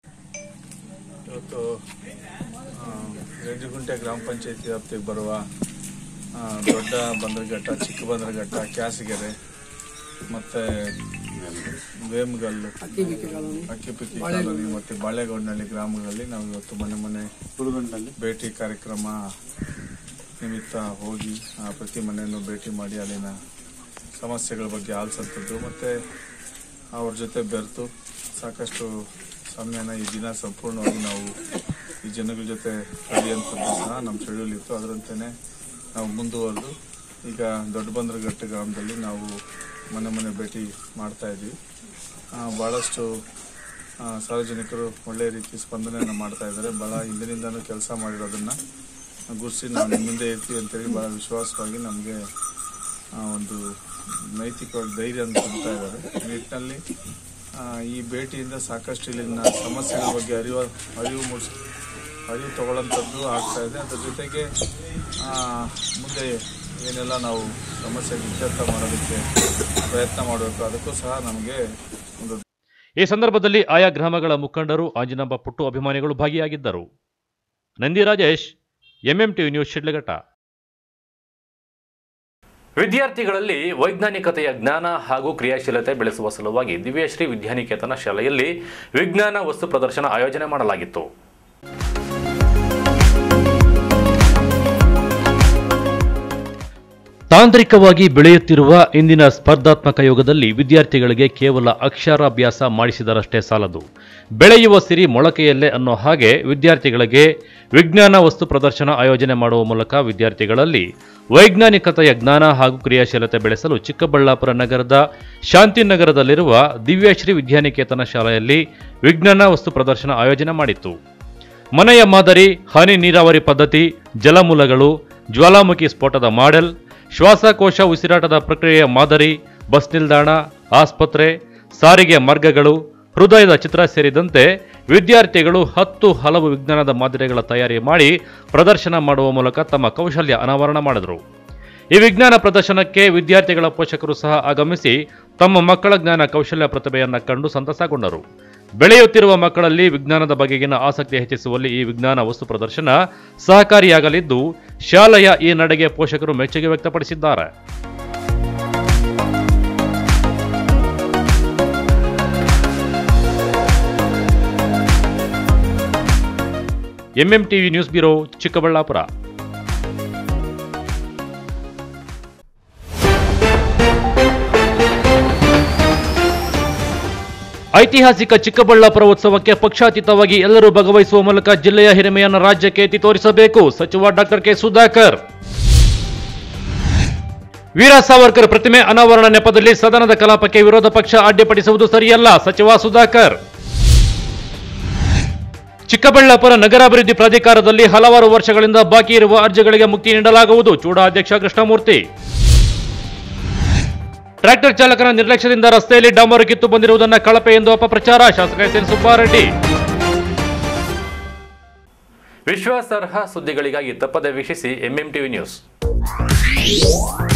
ಇವತ್ತು ರೇಜಿಗುಂಟೆ ಗ್ರಾಮ ಪಂಚಾಯತಿ ವ್ಯಾಪ್ತಿಗೆ ಬರುವ ಆ, ದೊಡ್ಡ ಬಂದರಘಟ್ಟ ಚಿಕ್ಕ ಬಂದರಘಟ್ಟ ಕ್ಯಾಸಗೆರೆ ಮತ್ತು ವೇಮಗಲ್ಲು ಅಕ್ಕಿಪಿಕ್ಕಿ ಕಾಲೋನಿ ಮತ್ತು ಬಾಳೆಗೌಡನಹಳ್ಳಿ ಗ್ರಾಮಗಳಲ್ಲಿ ನಾವು ಇವತ್ತು ಮನೆ ಮನೆ ಭೇಟಿ ಕಾರ್ಯಕ್ರಮ ನಿಮಿತ್ತ ಹೋಗಿ ಆ, ಪ್ರತಿ ಮನೆಯನ್ನು ಭೇಟಿ ಮಾಡಿ ಅಲ್ಲಿನ ಸಮಸ್ಯೆಗಳ ಬಗ್ಗೆ ಆಲಿಸಂಥದ್ದು ಮತ್ತು ಅವ್ರ ಜೊತೆ ಬೆರೆತು ಸಾಕಷ್ಟು ಸಮಯನ ಈ ದಿನ ಸಂಪೂರ್ಣವಾಗಿ ನಾವು ಈ ಜನಗಳ ಜೊತೆ ಕಳೆಯುವಂಥದ್ದು ಸಹ ನಮ್ಮ ಶೆಡ್ಯೂಲ್ ಇತ್ತು ಅದರಂತೆಯೇ ನಾವು ಮುಂದುವರೆದು ಈಗ ದೊಡ್ಡಬಂದ್ರಘಟ್ಟ ಗ್ರಾಮದಲ್ಲಿ ನಾವು ಮನೆ ಮನೆ ಭೇಟಿ ಮಾಡ್ತಾ ಇದ್ವಿ ಆ, ಭಾಳಷ್ಟು ಆ, ಸಾರ್ವಜನಿಕರು ಒಳ್ಳೆಯ ರೀತಿ ಸ್ಪಂದನೆಯನ್ನು ಮಾಡ್ತಾ ಇದ್ದಾರೆ ಭಾಳ ಹಿಂದಿನಿಂದನೂ ಕೆಲಸ ಮಾಡಿರೋದನ್ನು ಗುರುಸಿ ನಾವು ನಿಮ್ಮ ಮುಂದೆ ಇರ್ತೀವಿ ಅಂತೇಳಿ ಭಾಳ ವಿಶ್ವಾಸವಾಗಿ ನಮಗೆ ಒಂದು ನೈತಿಕವಾಗಿ ಧೈರ್ಯ ತುಂಬ್ತಾ ಇದ್ದಾರೆ ಈ ನಿಟ್ಟಿನಲ್ಲಿ ಆ, ಈ ಭೇಟಿಯಿಂದ ಸಾಕಷ್ಟು ಇಲ್ಲಿನ ಸಮಸ್ಯೆಗಳ ಬಗ್ಗೆ ಅರಿವು ಅರಿವು ಮೂಡಿಸ್ ಅರಿವು ತಗೊಳ್ಳೋಂಥದ್ದು ಆಗ್ತಾ ಇದೆ ಅದ್ರ ಜೊತೆಗೆ ಆ, ಮುಂದೆ ಏನೆಲ್ಲ ನಾವು ಸಮಸ್ಯೆ ಇತ್ಯರ್ಥ ಮಾಡೋದಕ್ಕೆ ಪ್ರಯತ್ನ ಮಾಡಬೇಕು ಅದಕ್ಕೂ ಸಹ ನಮಗೆ ಒಂದು ಈ ಸಂದರ್ಭದಲ್ಲಿ ಆಯಾ ಗ್ರಾಮಗಳ ಮುಖಂಡರು ಆಂಜನಪ್ಪ ಪುಟ್ಟು ಅಭಿಮಾನಿಗಳು ಭಾಗಿಯಾಗಿದ್ದರು Nandi Rajesh MM TV news Sidlaghatta ವಿದ್ಯಾರ್ಥಿಗಳಲ್ಲಿ ವೈಜ್ಞಾನಿಕತೆಯ ಜ್ಞಾನ ಹಾಗೂ ಕ್ರಿಯಾಶೀಲತೆ ಬೆಳೆಸುವ ಸಲುವಾಗಿ ದಿವ್ಯಶ್ರೀ ವಿದ್ಯಾನಿಕೇತನ ಶಾಲೆಯಲ್ಲಿ ವಿಜ್ಞಾನ ವಸ್ತು ಪ್ರದರ್ಶನ ಆಯೋಜನೆ ಮಾಡಲಾಗಿತ್ತು ತಾಂತ್ರಿಕವಾಗಿ ಬೆಳೆಯುತ್ತಿರುವ ಇಂದಿನ ಸ್ಪರ್ಧಾತ್ಮಕ ಯುಗದಲ್ಲಿ ವಿದ್ಯಾರ್ಥಿಗಳಿಗೆ ಕೇವಲ ಅಕ್ಷರಾಭ್ಯಾಸ ಮಾಡಿಸಿದರಷ್ಟೇ ಸಾಲದು ಬೆಳೆಯುವ ಸಿರಿ ಮೊಳಕೆಯಲ್ಲೇ ಅನ್ನೋ ಹಾಗೆ ವಿದ್ಯಾರ್ಥಿಗಳಿಗೆ ವಿಜ್ಞಾನ ವಸ್ತು ಪ್ರದರ್ಶನ ಆಯೋಜನೆ ಮಾಡುವ ಮೂಲಕ ವಿದ್ಯಾರ್ಥಿಗಳಲ್ಲಿ ವೈಜ್ಞಾನಿಕತೆಯ ಜ್ಞಾನ ಹಾಗೂ ಕ್ರಿಯಾಶೀಲತೆ ಬೆಳೆಸಲು ಚಿಕ್ಕಬಳ್ಳಾಪುರ ನಗರದ ಶಾಂತಿನಗರದಲ್ಲಿರುವ ದಿವ್ಯಶ್ರೀ ವಿದ್ಯಾನಿಕೇತನ ಶಾಲೆಯಲ್ಲಿ ವಿಜ್ಞಾನ ವಸ್ತು ಪ್ರದರ್ಶನ ಆಯೋಜನೆ ಮಾಡಿತ್ತು ಮನೆಯ ಮಾದರಿ ಹನಿ ನೀರಾವರಿ ಪದ್ಧತಿ ಜಲಮೂಲಗಳು ಜ್ವಾಲಾಮುಖಿ ಸ್ಫೋಟದ ಮಾಡೆಲ್ ಶ್ವಾಸಕೋಶ ಉಸಿರಾಟದ ಪ್ರಕ್ರಿಯೆಯ ಮಾದರಿ ಬಸ್ ನಿಲ್ದಾಣ ಆಸ್ಪತ್ರೆ ಸಾರಿಗೆ ಮಾರ್ಗಗಳು ಹೃದಯದ ಚಿತ್ರ ಸೇರಿದಂತೆ ವಿದ್ಯಾರ್ಥಿಗಳು ಹತ್ತು ಹಲವು ವಿಜ್ಞಾನದ ಮಾದರಿಗಳ ತಯಾರಿ ಮಾಡಿ ಪ್ರದರ್ಶನ ಮಾಡುವ ಮೂಲಕ ತಮ್ಮ ಕೌಶಲ್ಯ ಅನಾವರಣ ಮಾಡಿದರು ಈ ವಿಜ್ಞಾನ ಪ್ರದರ್ಶನಕ್ಕೆ ವಿದ್ಯಾರ್ಥಿಗಳ ಪೋಷಕರು ಸಹ ಆಗಮಿಸಿ ತಮ್ಮ ಮಕ್ಕಳ ಜ್ಞಾನ ಕೌಶಲ್ಯ ಪ್ರತಿಭೆಯನ್ನು ಕಂಡು ಸಂತಸಗೊಂಡರು ಬೆಳೆಯುತ್ತಿರುವ ಮಕ್ಕಳಲ್ಲಿ ವಿಜ್ಞಾನದ ಬಗೆಗಿನ ಆಸಕ್ತಿ ಹೆಚ್ಚಿಸುವಲ್ಲಿ ಈ ವಿಜ್ಞಾನ ವಸ್ತು ಪ್ರದರ್ಶನ ಸಹಕಾರಿಯಾಗಲಿದ್ದು ಶಾಲೆಯ ಈ ನಡೆಗೆ ಪೋಷಕರು ಮೆಚ್ಚುಗೆ ವ್ಯಕ್ತಪಡಿಸಿದ್ದಾರೆ ಎಂಎಂಟಿವಿ ನ್ಯೂಸ್ ಬ್ಯೂರೋ ಚಿಕ್ಕಬಳ್ಳಾಪುರ ಐತಿಹಾಸಿಕ ಚಿಕ್ಕಬಳ್ಳಾಪುರ ಉತ್ಸವಕ್ಕೆ ಪಕ್ಷಾತೀತವಾಗಿ ಎಲ್ಲರೂ ಭಾಗವಹಿಸುವ ಮೂಲಕ ಜಿಲ್ಲೆಯ ಹಿರಿಮೆಯನ್ನು ರಾಜ್ಯಕ್ಕೆ ಎತ್ತಿ ತೋರಿಸಬೇಕು ಸಚಿವ ಡಾಕ್ಟರ್ ಕೆ ಸುಧಾಕರ್ ವೀರ ಸಾವರ್ಕರ್ ಪ್ರತಿಮೆ ಅನಾವರಣ ನೆಪದಲ್ಲಿ ಸದನದ ಕಲಾಪಕ್ಕೆ ವಿರೋಧ ಪಕ್ಷ ಅಡ್ಡಿಪಡಿಸುವುದು ಸರಿಯಲ್ಲ ಸಚಿವ ಸುಧಾಕರ್ ಚಿಕ್ಕಬಳ್ಳಾಪುರ ನಗರಾಭಿವೃದ್ಧಿ ಪ್ರಾಧಿಕಾರದಲ್ಲಿ ಹಲವಾರು ವರ್ಷಗಳಿಂದ ಬಾಕಿ ಇರುವ ಅರ್ಜಿಗಳಿಗೆ ಮುಕ್ತಿ ನೀಡಲಾಗುವುದು ಚೂಡಾ ಅಧ್ಯಕ್ಷ ಕೃಷ್ಣಮೂರ್ತಿ ಟ್ರ್ಯಾಕ್ಟರ್ ಚಾಲಕನ ನಿರ್ಲಕ್ಷ್ಯದಿಂದ ರಸ್ತೆಯಲ್ಲಿ ಡಾಂಬರು ಕಿತ್ತು ಬಂದಿರುವುದನ್ನು ಕಳಪೆ ಎಂದು ಅಪಪ್ರಚಾರ ಶಾಸಕ ಎಸ್ ಎನ್ ಸುಬ್ಬಾರೆಡ್ಡಿ ವಿಶ್ವಾಸಾರ್ಹ ಸುದ್ದಿಗಳಿಗಾಗಿ ತಪ್ಪದೆ ವೀಕ್ಷಿಸಿ ಎಂಎಂ ಟಿವಿ ನ್ಯೂಸ್